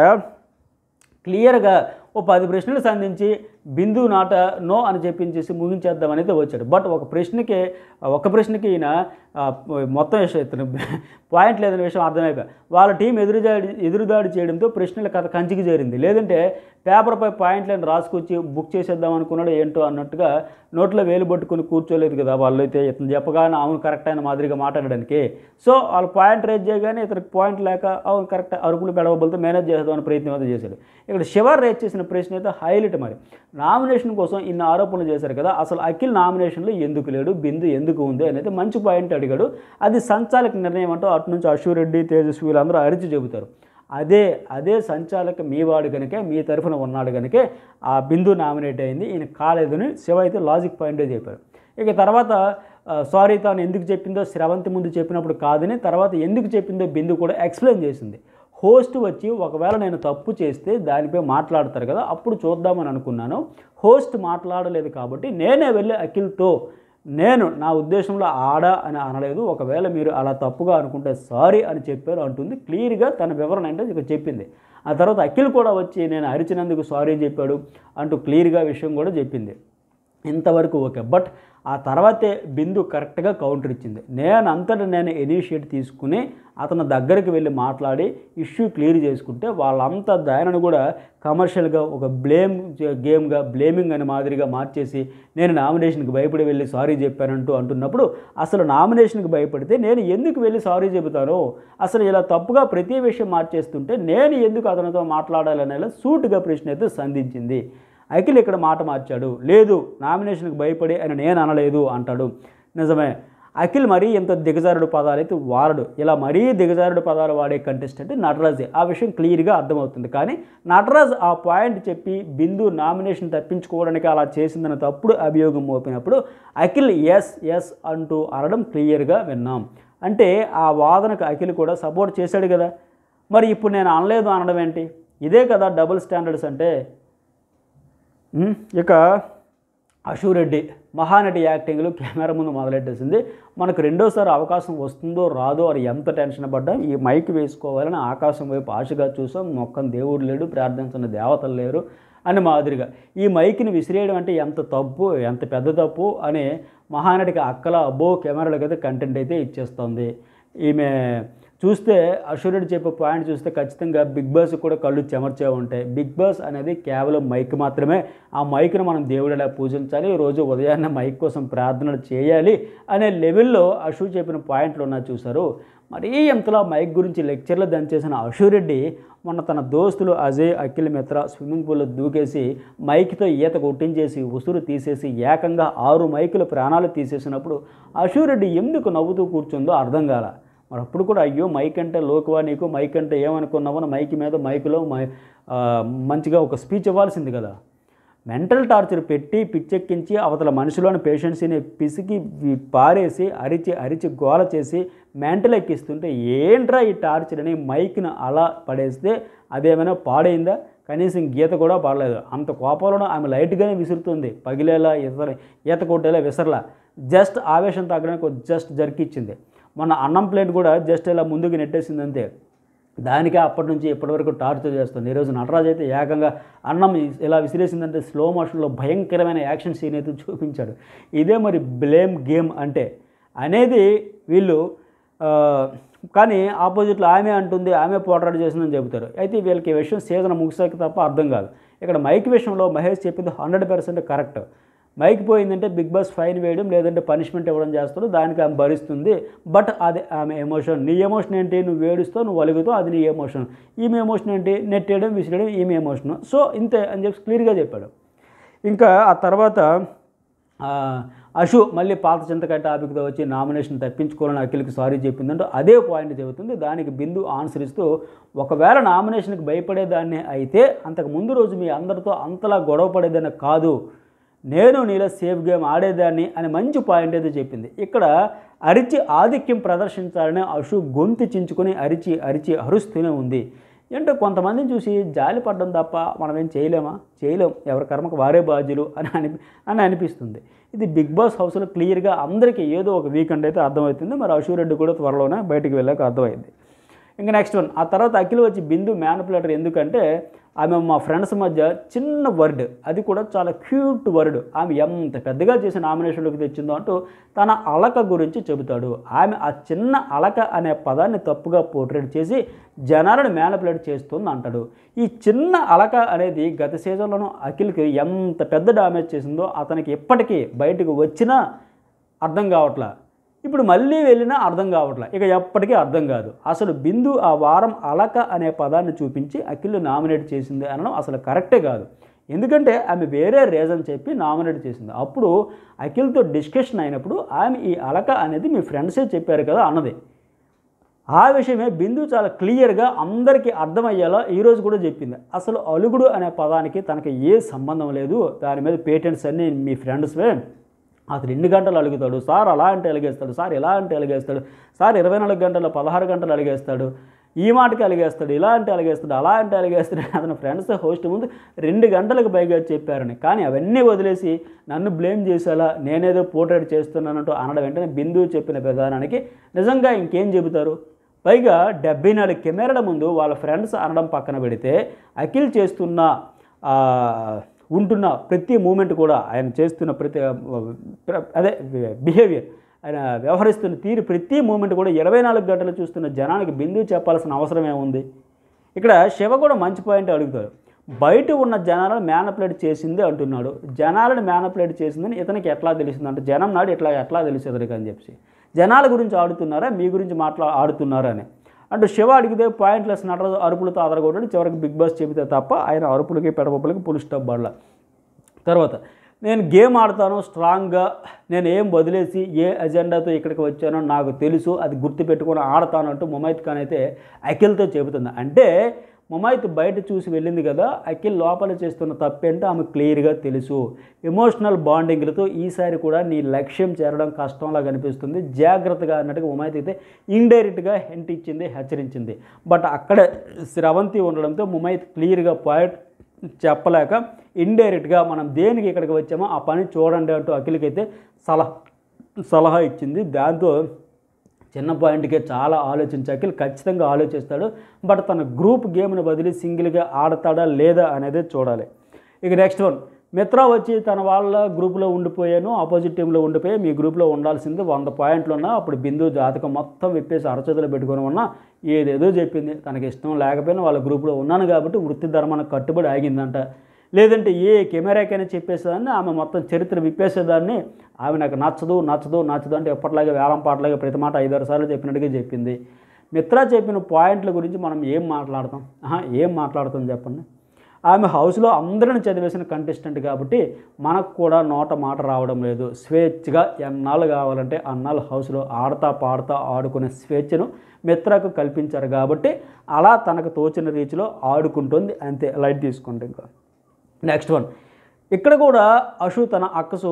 Speaker 1: క్లియర్గా ఓ పది ప్రశ్నలు సంధించి బిందు నాట నో అని చెప్పించేసి ముగించేద్దామనేది వచ్చాడు బట్ ఒక ప్రశ్నకి ఒక ప్రశ్నకి ఈయన ఆ, మొత్తం విషయం ఇతను పాయింట్ లేదనే విషయం అర్థమైపోయి వాళ్ళ టీం ఎదురుదాడి ఎదురుదాడి చేయడంతో ప్రశ్నల కథ కంచికి చేరింది లేదంటే పేపర్పై పాయింట్లను రాసుకొచ్చి బుక్ చేసేద్దాం అనుకున్నాడు ఏంటో అన్నట్టుగా నోట్లో వేలు పట్టుకుని కూర్చోలేదు కదా వాళ్ళు అయితే ఇతను చెప్పగానే అవును కరెక్ట్ అయిన మాదిరిగా మాట్లాడడానికి సో వాళ్ళు పాయింట్ రేజ్ చేయగానే ఇతనికి పాయింట్ లేక అవును కరెక్ట్ అరుపులు పెడవబలతో మేనేజ్ చేద్దామని ప్రయత్నం అయితే చేశాడు ఇక్కడ శివర్ రేజ్ చేసిన ప్రశ్న అయితే హైలైట్ మరి నామినేషన్ కోసం ఇన్ని ఆరోపణలు చేశారు కదా అసలు అఖిల్ నామినేషన్లో ఎందుకు లేడు బిందు ఎందుకు ఉంది అనేది మంచి పాయింట్ అడిగాడు అది సంచాలక నిర్ణయం అంటూ అటు నుంచి అశూరెడ్డి తేజస్వి వీళ్ళందరూ అరిచి చెబుతారు అదే అదే సంచాలక మీ వాడు కనుకే మీ తరఫున ఉన్నాడు కనుకే ఆ బిందు నామినేట్ అయింది ఈయన కాలేదని శివ అయితే లాజిక్ పాయింటే చెప్పారు ఇక తర్వాత సారీ తాను ఎందుకు చెప్పిందో శ్రవంతి ముందు చెప్పినప్పుడు కాదని తర్వాత ఎందుకు చెప్పిందో బిందు కూడా ఎక్స్ప్లెయిన్ చేసింది హోస్ట్ వచ్చి ఒకవేళ నేను తప్పు చేస్తే దానిపై మాట్లాడతారు కదా అప్పుడు చూద్దామని అనుకున్నాను హోస్ట్ మాట్లాడలేదు కాబట్టి నేనే వెళ్ళి అఖిల్తో నేను నా ఉద్దేశంలో ఆడ అని అనలేదు ఒకవేళ మీరు అలా తప్పుగా అనుకుంటే సారీ అని చెప్పారు అంటుంది క్లియర్గా తన వివరణ అంటే ఇక చెప్పింది ఆ తర్వాత అఖిల్ కూడా వచ్చి నేను అరిచినందుకు సారీ చెప్పాడు అంటూ క్లియర్గా విషయం కూడా చెప్పింది ఇంతవరకు ఓకే బట్ ఆ తర్వాతే బిందు కరెక్ట్గా కౌంటర్ ఇచ్చింది నేను అంతటా నేను ఇనిషియేట్ తీసుకుని అతని దగ్గరికి వెళ్ళి మాట్లాడి ఇష్యూ క్లియర్ చేసుకుంటే వాళ్ళంతా దానిని కూడా కమర్షియల్గా ఒక బ్లేమ్ గేమ్గా బ్లేమింగ్ అనే మాదిరిగా మార్చేసి నేను నామినేషన్కి భయపడి వెళ్ళి సారీ చెప్పానంటూ అంటున్నప్పుడు అసలు నామినేషన్కి భయపడితే నేను ఎందుకు వెళ్ళి సారీ చెబుతాను అసలు ఇలా తప్పుగా ప్రతి విషయం మార్చేస్తుంటే నేను ఎందుకు అతనితో మాట్లాడాలనేలా సూటుగా ప్రశ్న అయితే సంధించింది అఖిల్ ఇక్కడ మాట మార్చాడు లేదు నామినేషన్కి భయపడి అని నేను అనలేదు అంటాడు నిజమే అఖిల్ మరీ ఇంత దిగజారుడు పదాలు అయితే వాడడు ఇలా మరీ దిగజారుడు పదాలు వాడే కంటెస్టెంట్ నటరాజే ఆ విషయం క్లియర్గా అర్థమవుతుంది కానీ నటరాజ్ ఆ పాయింట్ చెప్పి బిందు నామినేషన్ తప్పించుకోవడానికి అలా చేసిందన్న తప్పుడు అభియోగం మోపినప్పుడు అఖిల్ ఎస్ ఎస్ అంటూ అనడం క్లియర్గా విన్నాం అంటే ఆ వాదనకు అఖిల్ కూడా సపోర్ట్ చేశాడు కదా మరి ఇప్పుడు నేను అనలేదు అనడం ఏంటి ఇదే కదా డబుల్ స్టాండర్డ్స్ అంటే ఉమ్, ఇక అశూరెడ్డి మహానటి యాక్టింగ్లో కెమెరా ముందు మొదలెట్టేసింది మనకు రెండోసారి అవకాశం వస్తుందో రాదో అని ఎంత టెన్షన్ పడ్డాం ఈ మైక్ వేసుకోవాలని ఆకాశం వైపు ఆశగా చూసాం మొక్కని దేవుడు లేడు ప్రార్థించిన దేవతలు లేరు అని మాదిరిగా ఈ మైక్ని విసిరేయడం అంటే ఎంత తప్పు ఎంత పెద్ద తప్పు అని మహానటికి అక్కల అబ్బో కెమెరాలకు అయితే కంటెంట్ అయితే ఇచ్చేస్తుంది ఈమె చూస్తే అశూరుడు చెప్పే పాయింట్ చూస్తే ఖచ్చితంగా బిగ్ బాస్ కూడా కళ్ళు చెమర్చే ఉంటాయి బిగ్ బాస్ అనేది కేవలం మైక్ మాత్రమే ఆ మైక్ను మనం దేవుడిలా పూజించాలి రోజు ఉదయాన్నే మైక్ కోసం ప్రార్థనలు చేయాలి అనే లెవెల్లో అశూ చెప్పిన పాయింట్లు ఉన్నా చూసారు మరీ ఎంతలా మైక్ గురించి లెక్చర్లు దంచేసిన అశూరెడ్డి మొన్న తన దోస్తులు అజయ్ అఖిల్ మిత్ర స్విమ్మింగ్ పూల్లో దూకేసి మైక్తో ఈత కొట్టించేసి ఉసురు తీసేసి ఏకంగా ఆరు మైకుల ప్రాణాలు తీసేసినప్పుడు అశూరెడ్డి ఎందుకు నవ్వుతూ కూర్చుందో అర్థం కాల మరి అప్పుడు కూడా అయ్యో మైక్ అంటే లోకువా నీకు మైక్ అంటే ఏమనుకున్నావో మైక్ మీద మైకులో మై ఆ, మంచిగా ఒక స్పీచ్ ఇవ్వాల్సింది కదా మెంటల్ టార్చర్ పెట్టి పిచ్చెక్కించి అవతల మనిషిలోని పేషెంట్స్ని పిసికి వి- పారేసి అరిచి అరిచి గోల చేసి మెంటల్ ఎక్కిస్తుంటే ఏంట్రా ఈ టార్చర్ అని మైక్ను అలా పడేస్తే అదేమైనా పాడైందా కనీసం గీత కూడా పడలేదు అంత కోపంలో ఆమె లైట్గానే విసురుతుంది పగిలేలా ఇతర ఈత కొట్టేలా విసరలా జస్ట్ ఆవేశం తగ్గడానికి ఒక జస్ట్ జరికిచ్చింది మొన్న అన్నం ప్లేట్ కూడా జస్ట్ ఇలా ముందుకు నెట్టేసింది అంతే దానికే అప్పటి నుంచి ఇప్పటివరకు టార్చర్ చేస్తుంది ఈరోజు నటరాజ్ అయితే ఏకంగా అన్నం ఇలా విసిరేసిందంటే స్లో మోషన్లో భయంకరమైన యాక్షన్ సీన్ అయితే చూపించాడు ఇదే మరి బ్లేమ్ గేమ్ అంటే అనేది వీళ్ళు ఆ, కానీ ఆపోజిట్లో ఆమె అంటుంది ఆమె పోరాట చేసిందని చెబుతారు అయితే వీళ్ళకి ఈ విషయం సీజన్ ముగిసాక తప్ప అర్థం కాదు ఇక్కడ మైక్ విషయంలో మహేష్ చెప్పింది హండ్రెడ్ పర్సెంట్ కరెక్ట్ మైక్ పోయిందంటే బిగ్ బాస్ ఫైన్ వేయడం లేదంటే పనిష్మెంట్ ఇవ్వడం చేస్తాడు దానికి ఆమె భరిస్తుంది బట్ అది ఆమె ఎమోషన్ నీ ఎమోషన్ ఏంటి నువ్వు ఏడుస్తావు నువ్వు అలుగుతావు అది నీ ఎమోషన్ ఈమె ఎమోషన్ ఏంటి నెట్టేయడం విసిరేయడం ఈమె ఎమోషన్ సో ఇంతే అని చెప్పి క్లియర్గా చెప్పాడు ఇంకా ఆ తర్వాత ఆ, అశు మళ్ళీ పాత చింతకాయ టాపిక్తో వచ్చి నామినేషన్ తప్పించుకోవాలని అఖిల్కి సారీ చెప్పిందంటూ అదే పాయింట్ చెబుతుంది దానికి బిందు ఆన్సర్ ఇస్తూ ఒకవేళ నామినేషన్కి భయపడేదాన్ని అయితే అంతకు ముందు రోజు మీ అందరితో అంతలా గొడవ పడేదాన్ని కాదు నేను నీలో సేఫ్ గేమ్ ఆడేదాన్ని అని మంచి పాయింట్ అయితే చెప్పింది ఇక్కడ అరిచి ఆధిక్యం ప్రదర్శించాలని అశు గొంతు చించుకొని అరిచి అరిచి అరుస్తూనే ఉంది ఏంటో కొంతమందిని చూసి జాలి పడ్డం తప్ప మనం ఏం చేయలేమా చేయలేం ఎవరి కర్మకు వారే బాధ్యులు అని అని అని అనిపిస్తుంది ఇది బిగ్ బాస్ హౌస్లో క్లియర్గా అందరికీ ఏదో ఒక వీకెండ్ అయితే అర్థమవుతుంది మరి అశు రెడ్డి కూడా త్వరలోనే బయటికి వెళ్ళాక అర్థమైంది ఇంకా నెక్స్ట్ వన్ ఆ తర్వాత అఖిల్ వచ్చి బిందు మ్యానిపులేటర్ ఎందుకంటే ఆమె మా ఫ్రెండ్స్ మధ్య చిన్న వర్డ్ అది కూడా చాలా క్యూట్ వర్డ్ ఆమె ఎంత పెద్దగా చేసి నామినేషన్లోకి తెచ్చిందో అంటూ తన అలక గురించి చెబుతాడు ఆమె ఆ చిన్న అలక అనే పదాన్ని తప్పుగా పోర్ట్రేట్ చేసి జనాలను మ్యానిపులేట్ చేస్తుంది అంటాడు ఈ చిన్న అలక అనేది గత సీజన్లోనూ అఖిల్కి ఎంత పెద్ద డ్యామేజ్ చేసిందో అతనికి ఇప్పటికీ బయటకు వచ్చినా అర్థం కావట్లా ఇప్పుడు మళ్ళీ వెళ్ళినా అర్థం కావట్లే ఇక ఎప్పటికీ అర్థం కాదు అసలు బిందు ఆ వారం అలక అనే పదాన్ని చూపించి అఖిల్ నామినేట్ చేసింది అనడం అసలు కరెక్టే కాదు ఎందుకంటే ఆమె వేరే రీజన్ చెప్పి నామినేట్ చేసింది అప్పుడు అఖిల్తో డిస్కషన్ అయినప్పుడు ఆమె ఈ అలక అనేది మీ ఫ్రెండ్సే చెప్పారు కదా అన్నది ఆ విషయమే బిందు చాలా క్లియర్గా అందరికీ అర్థమయ్యేలా ఈరోజు కూడా చెప్పింది అసలు అలుగుడు అనే పదానికి తనకి ఏ సంబంధం లేదు దాని మీద పేటెంట్స్ అన్నీ మీ ఫ్రెండ్స్వే అతను ఎన్ని గంటలు అలుగుతాడు సార్ అలా అంటే అలిగేస్తాడు సార్ ఇలా అంటే అలిగేస్తాడు సార్ ఇరవై నాలుగు గంటలు పదహారు గంటలు అలిగేస్తాడు ఈ మాటకి అలిగేస్తాడు ఇలా అంటే అలిగేస్తాడు అలా అంటే అలిగేస్తాడు అతను ఫ్రెండ్స్ హోస్ట్ ముందు రెండు గంటలకు పైగా చెప్పారని కానీ అవన్నీ వదిలేసి నన్ను బ్లేమ్ చేసేలా నేనేదో పోర్ట్రేట్ చేస్తున్నానంటూ అనడం వెంటనే బిందువు చెప్పిన విధానానికి నిజంగా ఇంకేం చెబుతారు పైగా డెబ్బై నాలుగు కెమెరాల ముందు వాళ్ళ ఫ్రెండ్స్ అనడం పక్కన పెడితే అఖిల్ చేస్తున్న ఆ, ఉంటున్న ప్రతి మూమెంట్ కూడా ఆయన చేస్తున్న ప్రతి ప్ర- అదే బిహేవియర్ ఆయన వ్యవహరిస్తున్న తీరు ప్రతి మూమెంట్ కూడా ఇరవై నాలుగు గంటలు చూస్తున్న జనానికి బిందువు చెప్పాల్సిన అవసరం ఏముంది ఇక్కడ శివ కూడా మంచి పాయింట్ అడుగుతాడు బయట ఉన్న జనాలను మ్యానప్లేట్ చేసింది అంటున్నాడు జనాలను మ్యానప్లేట్ చేసిందని ఇతనికి ఎట్లా తెలిసింది అంటే జనం నాడు ఇట్లా ఎట్లా తెలుసు ఇతనికి అని చెప్పి జనాల గురించి ఆడుతున్నారా మీ గురించి మాట్లా ఆడుతున్నారా అని అంటే శివ అడిగితే పాయింట్లెస్ నటరాజు అరుపులతో అదరగొట్టాడు చివరికి బిగ్ బాస్ చెబితే తప్ప ఆయన అరుపులకి పెడపప్పులకి పులి స్టాప్ పడలా తర్వాత నేను గేమ్ ఆడతాను స్ట్రాంగ్గా నేను ఏం వదిలేసి ఏ అజెండాతో ఇక్కడికి వచ్చానో నాకు తెలుసు అది గుర్తుపెట్టుకొని ఆడతాను అంటూ ముమైత్ ఖాన్ అయితే అఖిల్తో చెబుతుంది అంటే ముమైత్ బయట చూసి వెళ్ళింది కదా అఖిల్ లోపల చేస్తున్న తప్పేంటో ఆమె క్లియర్గా తెలుసు ఎమోషనల్ బాండింగ్లతో ఈసారి కూడా నీ లక్ష్యం చేరడం కష్టంలా కనిపిస్తుంది జాగ్రత్తగా అన్నట్టుగా ముమైత్ అయితే ఇండైరెక్ట్గా హెంట్ ఇచ్చింది హెచ్చరించింది బట్ అక్కడ స్రవంతి ఉండడంతో ముమైత్ క్లియర్గా పాయింట్ చెప్పలేక ఇండైరెక్ట్గా మనం దేనికి ఇక్కడికి వచ్చామో ఆ పని చూడండి అంటూ అఖిల్కి అయితే సలహా సలహా ఇచ్చింది దాంతో చిన్న పాయింట్కే చాలా ఆలోచించి అఖిల్ ఖచ్చితంగా ఆలోచిస్తాడు బట్ తన గ్రూప్ గేమ్ని బదిలీ సింగిల్గా ఆడతాడా లేదా అనేది చూడాలి ఇక నెక్స్ట్ వన్ మిత్రా వచ్చి తన వాళ్ళ గ్రూప్లో ఉండిపోయాను ఆపోజిట్ టీంలో ఉండిపోయి మీ గ్రూప్లో ఉండాల్సింది వంద పాయింట్లు ఉన్నా అప్పుడు బిందు జాతకం మొత్తం విప్పేసి అరచేతులు పెట్టుకొని ఉన్నా ఏదేదో చెప్పింది తనకి ఇష్టం లేకపోయినా వాళ్ళ గ్రూప్లో ఉన్నాను కాబట్టి వృత్తి ధర్మానికి కట్టుబడి ఆగిందంట లేదంటే ఏ కెమెరాకైనా చెప్పేసేదాన్ని ఆమె మొత్తం చరిత్ర విప్పేసేదాన్ని ఆమె నాకు నచ్చదు నచ్చదు నచ్చదు అంటే ఎప్పటిలాగే వేలం పాటలాగా ప్రతి మాట ఐదారు సార్లు చెప్పినట్టుగా చెప్పింది మిత్ర చెప్పిన పాయింట్ల గురించి మనం ఏం మాట్లాడతాం ఆహా, ఏం మాట్లాడతాం చెప్పండి ఆమె హౌస్లో అందరిని చదివేసిన కంటెస్టెంట్ కాబట్టి మనకు కూడా నోట మాట రావడం లేదు స్వేచ్ఛగా ఎన్నాళ్ళు కావాలంటే అన్నాళ్ళు హౌస్లో ఆడతా పాడుతా ఆడుకునే స్వేచ్ఛను మిత్రకు కల్పించారు కాబట్టి అలా తనకు తోచిన రీతిలో ఆడుకుంటుంది అంతే లైట్ తీసుకుంటే ఇంకా నెక్స్ట్ వన్ ఇక్కడ కూడా అషు తన అక్కసు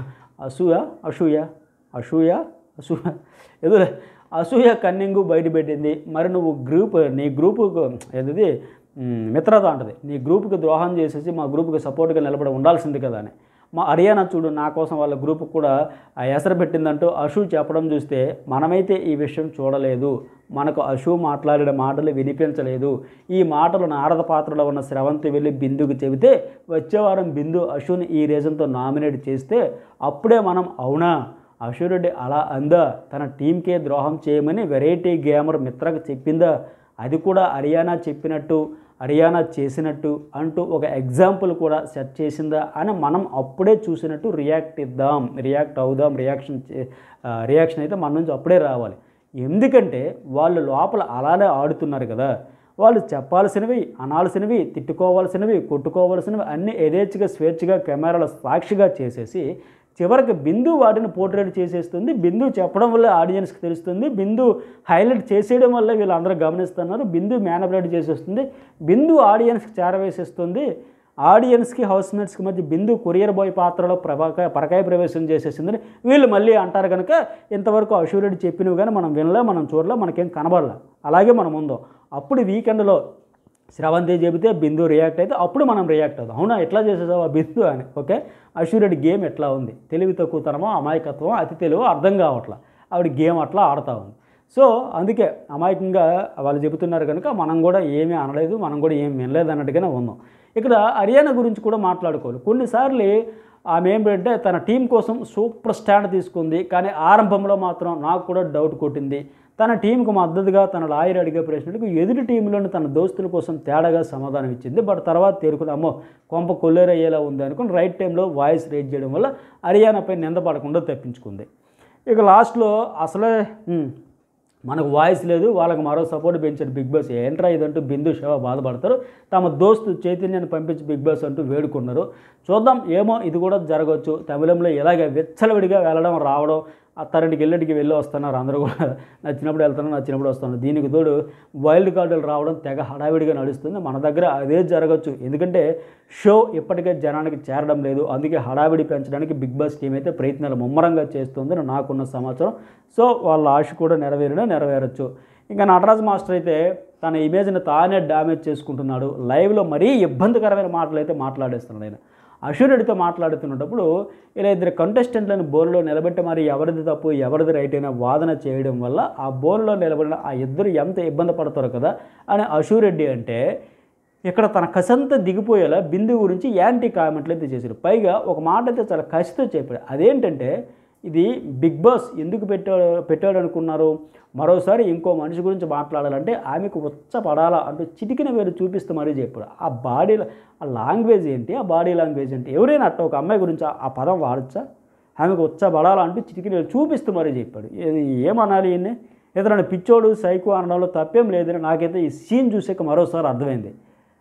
Speaker 1: అసూయ అసూయ అసూయ అసూయ ఏదో అసూయ కన్నింగు బయట పెట్టింది మరి నువ్వు గ్రూప్ నీ గ్రూపుకు ఏది మ్, మిత్రత అంటది నీ గ్రూప్కి ద్రోహం చేసేసి మా గ్రూప్కి సపోర్ట్గా నిలబడి ఉండాల్సింది కదా అని మా హర్యానా చూడు నా కోసం వాళ్ళ గ్రూప్ కూడా ఆ ఎసరు పెట్టిందంటూ అషు చెప్పడం చూస్తే మనమైతే ఈ విషయం చూడలేదు మనకు అషు మాట్లాడిన మాటలు వినిపించలేదు ఈ మాటలు నారద పాత్రలో ఉన్న స్రవంతి వెళ్ళి బిందుకు చెబితే వచ్చే వారం బిందు అషుని ఈ రీజన్తో నామినేట్ చేస్తే అప్పుడే మనం అవునా అషురెడ్డి అలా అందా తన టీంకే ద్రోహం చేయమని వెరైటీ గేమర్ మిత్రకు చెప్పిందా అది కూడా హర్యానా చెప్పినట్టు హర్యానా చేసినట్టు అంటూ ఒక ఎగ్జాంపుల్ కూడా సెట్ చేసిందా అని మనం అప్పుడే చూసినట్టు రియాక్ట్ ఇద్దాం రియాక్ట్ అవుదాం రియాక్షన్ చే- ఆ, రియాక్షన్ అయితే మన నుంచి అప్పుడే రావాలి ఎందుకంటే వాళ్ళు లోపల అలానే ఆడుతున్నారు కదా వాళ్ళు చెప్పాల్సినవి అనాల్సినవి తిట్టుకోవాల్సినవి కొట్టుకోవాల్సినవి అన్నీ యథేచ్ఛగా స్వేచ్ఛగా కెమెరాల సాక్షిగా చేసేసి చివరికి బిందు వాటిని పోర్ట్రేట్ చేసేస్తుంది బిందు చెప్పడం వల్ల ఆడియన్స్కి తెలుస్తుంది బిందు హైలైట్ చేసేయడం వల్ల వీళ్ళందరూ గమనిస్తున్నారు బిందు మ్యానిపులేట్ చేసేస్తుంది బిందు ఆడియన్స్కి చేరవేసేస్తుంది ఆడియన్స్కి హౌస్మేట్స్కి మధ్య బిందు కొరియర్ బాయ్ పాత్రలో ప్రభాకాయ పరకాయ ప్రవేశం చేసేసిందని వీళ్ళు మళ్ళీ అంటారు కనుక ఇంతవరకు అషూరెడ్డి చెప్పినవి కానీ మనం వినలే మనం చూడలే మనకేం కనబడలే అలాగే మనం ఉందాం అప్పుడు వీకెండ్లో శ్రవంతి చెబితే బిందు రియాక్ట్ అయితే అప్పుడు మనం రియాక్ట్ అవుతాం అవునా ఎట్లా చేసేసావు ఆ బిందు అని ఓకే అష్యూరెడ్డి గేమ్ ఎట్లా ఉంది తెలివి తక్కువతనమో అమాయకత్వం అతి తెలివో అర్థం కావట్లా ఆవిడ గేమ్ అట్లా ఆడుతూ ఉంది సో అందుకే అమాయకంగా వాళ్ళు చెబుతున్నారు కనుక మనం కూడా ఏమీ అనలేదు మనం కూడా ఏం వినలేదు అన్నట్టుగానే ఉన్నాం ఇక్కడ హర్యానా గురించి కూడా మాట్లాడుకోవాలి కొన్నిసార్లు ఆమె ఏంటంటే తన టీం కోసం సూపర్ స్టాండ్ తీసుకుంది కానీ ఆరంభంలో మాత్రం నాకు కూడా డౌట్ కొట్టింది తన టీంకు మద్దతుగా తన లాయర్ అడిగే ప్రశ్నలకు ఎదుటి టీంలోని తన దోస్తుల కోసం తేడాగా సమాధానం ఇచ్చింది బట్ తర్వాత తేరుకుని అమ్మో కొంప కొల్లేరయ్యేలా ఉంది అనుకుని రైట్ టైంలో వాయిస్ రేట్ చేయడం వల్ల హర్యానాపై నిందపడకుండా తప్పించుకుంది ఇక లాస్ట్లో అసలే ఉమ్, మనకు వాయిస్ లేదు వాళ్ళకి మరో సపోర్ట్ పెంచాడు బిగ్ బాస్ ఏంట్రా ఇదంటూ బిందు శివ బాధపడతారు తమ దోస్తు చైతన్యాన్ని పంపించి బిగ్ బాస్ అంటూ వేడుకున్నారు చూద్దాం ఏమో ఇది కూడా జరగవచ్చు తమిళంలో ఇలాగే విచ్చలవిడిగా వెళ్ళడం రావడం అత్తారింటికి ఎల్లింటికి వెళ్ళి వస్తున్నారు అందరూ కూడా నచ్చినప్పుడు వెళ్తున్నారు నచ్చినప్పుడు వస్తున్నారు దీనికి తోడు వైల్డ్ కార్డులు రావడం తెగ హడావిడిగా నడుస్తుంది మన దగ్గర అదే జరగచ్చు ఎందుకంటే షో ఇప్పటికే జనానికి చేరడం లేదు అందుకే హడావిడి పెంచడానికి బిగ్ బాస్ టీం అయితే ప్రయత్నాలు ముమ్మరంగా చేస్తుందని నాకున్న సమాచారం సో వాళ్ళ ఆశ కూడా నెరవేరినా నెరవేరచ్చు ఇంకా నటరాజ్ మాస్టర్ అయితే తన ఇమేజ్ని తానే డ్యామేజ్ చేసుకుంటున్నాడు లైవ్లో మరీ ఇబ్బందికరమైన మాటలు అయితే మాట్లాడేస్తున్నాడు ఆయన అశూరుడితో మాట్లాడుతున్నప్పుడు ఇలా ఇద్దరు కంటెస్టెంట్లను బోన్లో నిలబెట్టి మరి ఎవరిది తప్పు ఎవరిది రైట్ అయినా వాదన చేయడం వల్ల ఆ బోన్లో నిలబడిన ఆ ఇద్దరు ఎంత ఇబ్బంది పడతారు కదా అని అశూరెడ్డి అంటే ఇక్కడ తన కసంతా దిగిపోయేలా బిందు గురించి యాంటీ కామెంట్లు అయితే చేశారు పైగా ఒక మాట అయితే చాలా కసితో చెప్పాడు అదేంటంటే ఇది బిగ్ బాస్ ఎందుకు పెట్టాడు పెట్టాడు అనుకున్నారు మరోసారి ఇంకో మనిషి గురించి మాట్లాడాలంటే ఆమెకు ఉచ్చ పడాలా అంటూ చిటికిన వేరు చూపిస్తూ మరీ చెప్పాడు ఆ బాడీ ఆ లాంగ్వేజ్ ఏంటి ఆ బాడీ లాంగ్వేజ్ ఏంటి ఎవరైనా అట్ట ఒక అమ్మాయి గురించి ఆ- ఆ పదం వాడచ్చా ఆమెకు ఉచ్చ పడాలా అంటూ చిటికిన వేలు చూపిస్తూ మరీ చెప్పాడు ఇది ఏమనాలి ఈయన్ని ఏదైనా పిచ్చోడు సైకో అనడంలో తప్పేం లేదని నాకైతే ఈ సీన్ చూసాక మరోసారి అర్థమైంది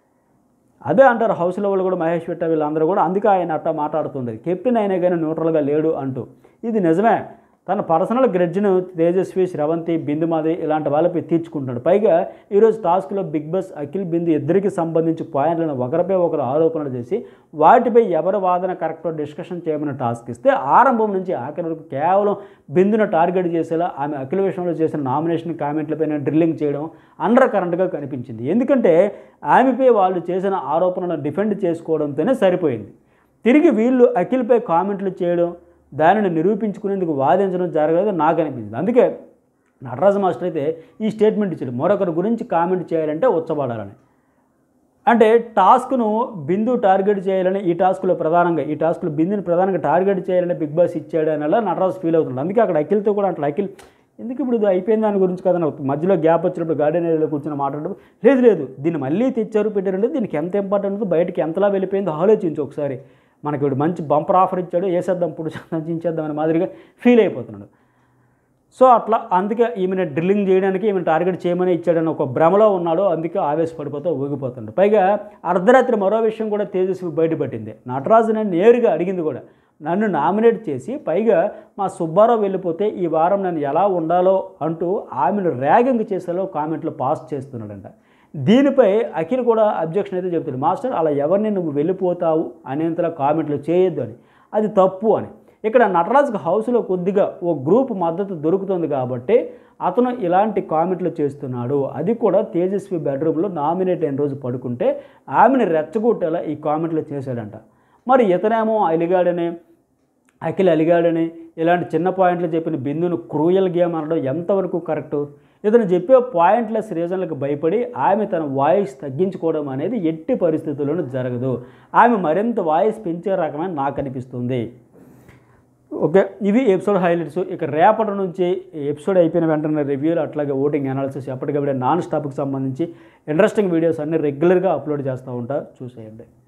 Speaker 1: అదే అంటారు హౌస్లో వాళ్ళు కూడా మహేష్ పెట్ట వీళ్ళందరూ కూడా అందుకే ఆయన అట్లా మాట్లాడుతుండేది కెప్టెన్ అయినా కానీ న్యూట్రల్గా లేడు అంటూ ఇది నిజమే తన పర్సనల్ గ్రెడ్జ్ను తేజస్వి శ్రవంతి బిందుమాది ఇలాంటి వాళ్ళపై తీర్చుకుంటున్నాడు పైగా ఈరోజు టాస్క్లో బిగ్ బాస్ అఖిల్ బిందు ఇద్దరికి సంబంధించి పాయింట్లను ఒకరిపై ఒకరు ఆరోపణలు చేసి వాటిపై ఎవరి వాదన కరెక్టో డిస్కషన్ చేయమని టాస్క్ ఇస్తే ఆరంభం నుంచి ఆఖరి వరకు కేవలం బిందును టార్గెట్ చేసేలా ఆమె అఖిల విషయంలో చేసిన నామినేషన్ కామెంట్లపైన డ్రిల్లింగ్ చేయడం అండర్ కరెంట్గా కనిపించింది ఎందుకంటే ఆమెపై వాళ్ళు చేసిన ఆరోపణలను డిఫెండ్ చేసుకోవడంతోనే సరిపోయింది తిరిగి వీళ్ళు అఖిల్పై కామెంట్లు చేయడం దానిని నిరూపించుకునేందుకు వాదించడం జరగలేదు నాకు అనిపించింది అందుకే నటరాజు మాస్టర్ అయితే ఈ స్టేట్మెంట్ ఇచ్చాడు మరొకరి గురించి కామెంట్ చేయాలంటే ఉచ్చబడాలని అంటే టాస్క్ను బిందు టార్గెట్ చేయాలని ఈ టాస్క్లో ప్రధానంగా ఈ టాస్క్లో బిందుని ప్రధానంగా టార్గెట్ చేయాలని బిగ్ బాస్ ఇచ్చాడు అనేలా నటరాజు ఫీల్ అవుతున్నాడు అందుకే అక్కడ అఖిల్తో కూడా అంటే అఖిల్ ఎందుకు ఇప్పుడు ఇది అయిపోయింది దాని గురించి కదా నాకు మధ్యలో గ్యాప్ వచ్చినప్పుడు గార్డెన్ ఏరియాలో కూర్చొని మాట్లాడడం లేదు లేదు దీన్ని మళ్ళీ తెచ్చారు పెట్టారంటే దీనికి ఎంత ఇంపార్టెంట్ ఉందో బయటికి ఎంతలా వెళ్ళిపోయిందో ఆలోచించు ఒకసారి మనకి ఇప్పుడు మంచి బంపర్ ఆఫర్ ఇచ్చాడు వేసేద్దాం పుడు చించేద్దాం అనే మాదిరిగా ఫీల్ అయిపోతున్నాడు సో అట్లా అందుకే ఈమెను డ్రిల్లింగ్ చేయడానికి ఈమెను టార్గెట్ చేయమని ఇచ్చాడని ఒక భ్రమలో ఉన్నాడు అందుకే ఆవేశపడిపోతూ ఊగిపోతుండు పైగా అర్ధరాత్రి మరో విషయం కూడా తేజస్వి బయటపట్టింది నటరాజు నన్ను నేరుగా అడిగింది కూడా నన్ను నామినేట్ చేసి పైగా మా సుబ్బారావు వెళ్ళిపోతే ఈ వారం నన్ను ఎలా ఉండాలో అంటూ ఆమెను ర్యాగింగ్ చేసేలో కామెంట్లు పాస్ చేస్తున్నాడంట దీనిపై అఖిల్ కూడా అబ్జెక్షన్ అయితే చెప్తాడు మాస్టర్ అలా ఎవరిని నువ్వు వెళ్ళిపోతావు అనేంతలా కామెంట్లు చేయొద్దు అని అది తప్పు అని ఇక్కడ నటరాజ్కి హౌస్లో కొద్దిగా ఓ గ్రూప్ మద్దతు దొరుకుతుంది కాబట్టి అతను ఇలాంటి కామెంట్లు చేస్తున్నాడు అది కూడా తేజస్వి బెడ్రూమ్లో నామినేట్ అయిన రోజు పడుకుంటే ఆమెను రెచ్చగొట్టేలా ఈ కామెంట్లు చేశాడంట మరి ఇతనేమో అలిగాడని అఖిల్ అలిగాడని ఇలాంటి చిన్న పాయింట్లు చెప్పిన బిందును క్రూయల్ గేమ్ అనడం ఎంతవరకు కరెక్టు ఇతను చెప్పే పాయింట్లెస్ రీజన్లకు భయపడి ఆమె తన వాయిస్ తగ్గించుకోవడం అనేది ఎట్టి పరిస్థితుల్లోనూ జరగదు ఆమె మరింత వాయిస్ పెంచే రకమని నాకు అనిపిస్తుంది ఓకే ఇవి ఎపిసోడ్ హైలైట్స్ ఇక రేపటి నుంచి ఎపిసోడ్ అయిపోయిన వెంటనే రివ్యూలు అట్లాగే ఓటింగ్ అనాలిసిస్ ఎప్పటికప్పుడే నాన్ స్టాప్కి సంబంధించి ఇంట్రెస్టింగ్ వీడియోస్ అన్ని రెగ్యులర్గా అప్లోడ్ చేస్తూ ఉంటా చూసేయండి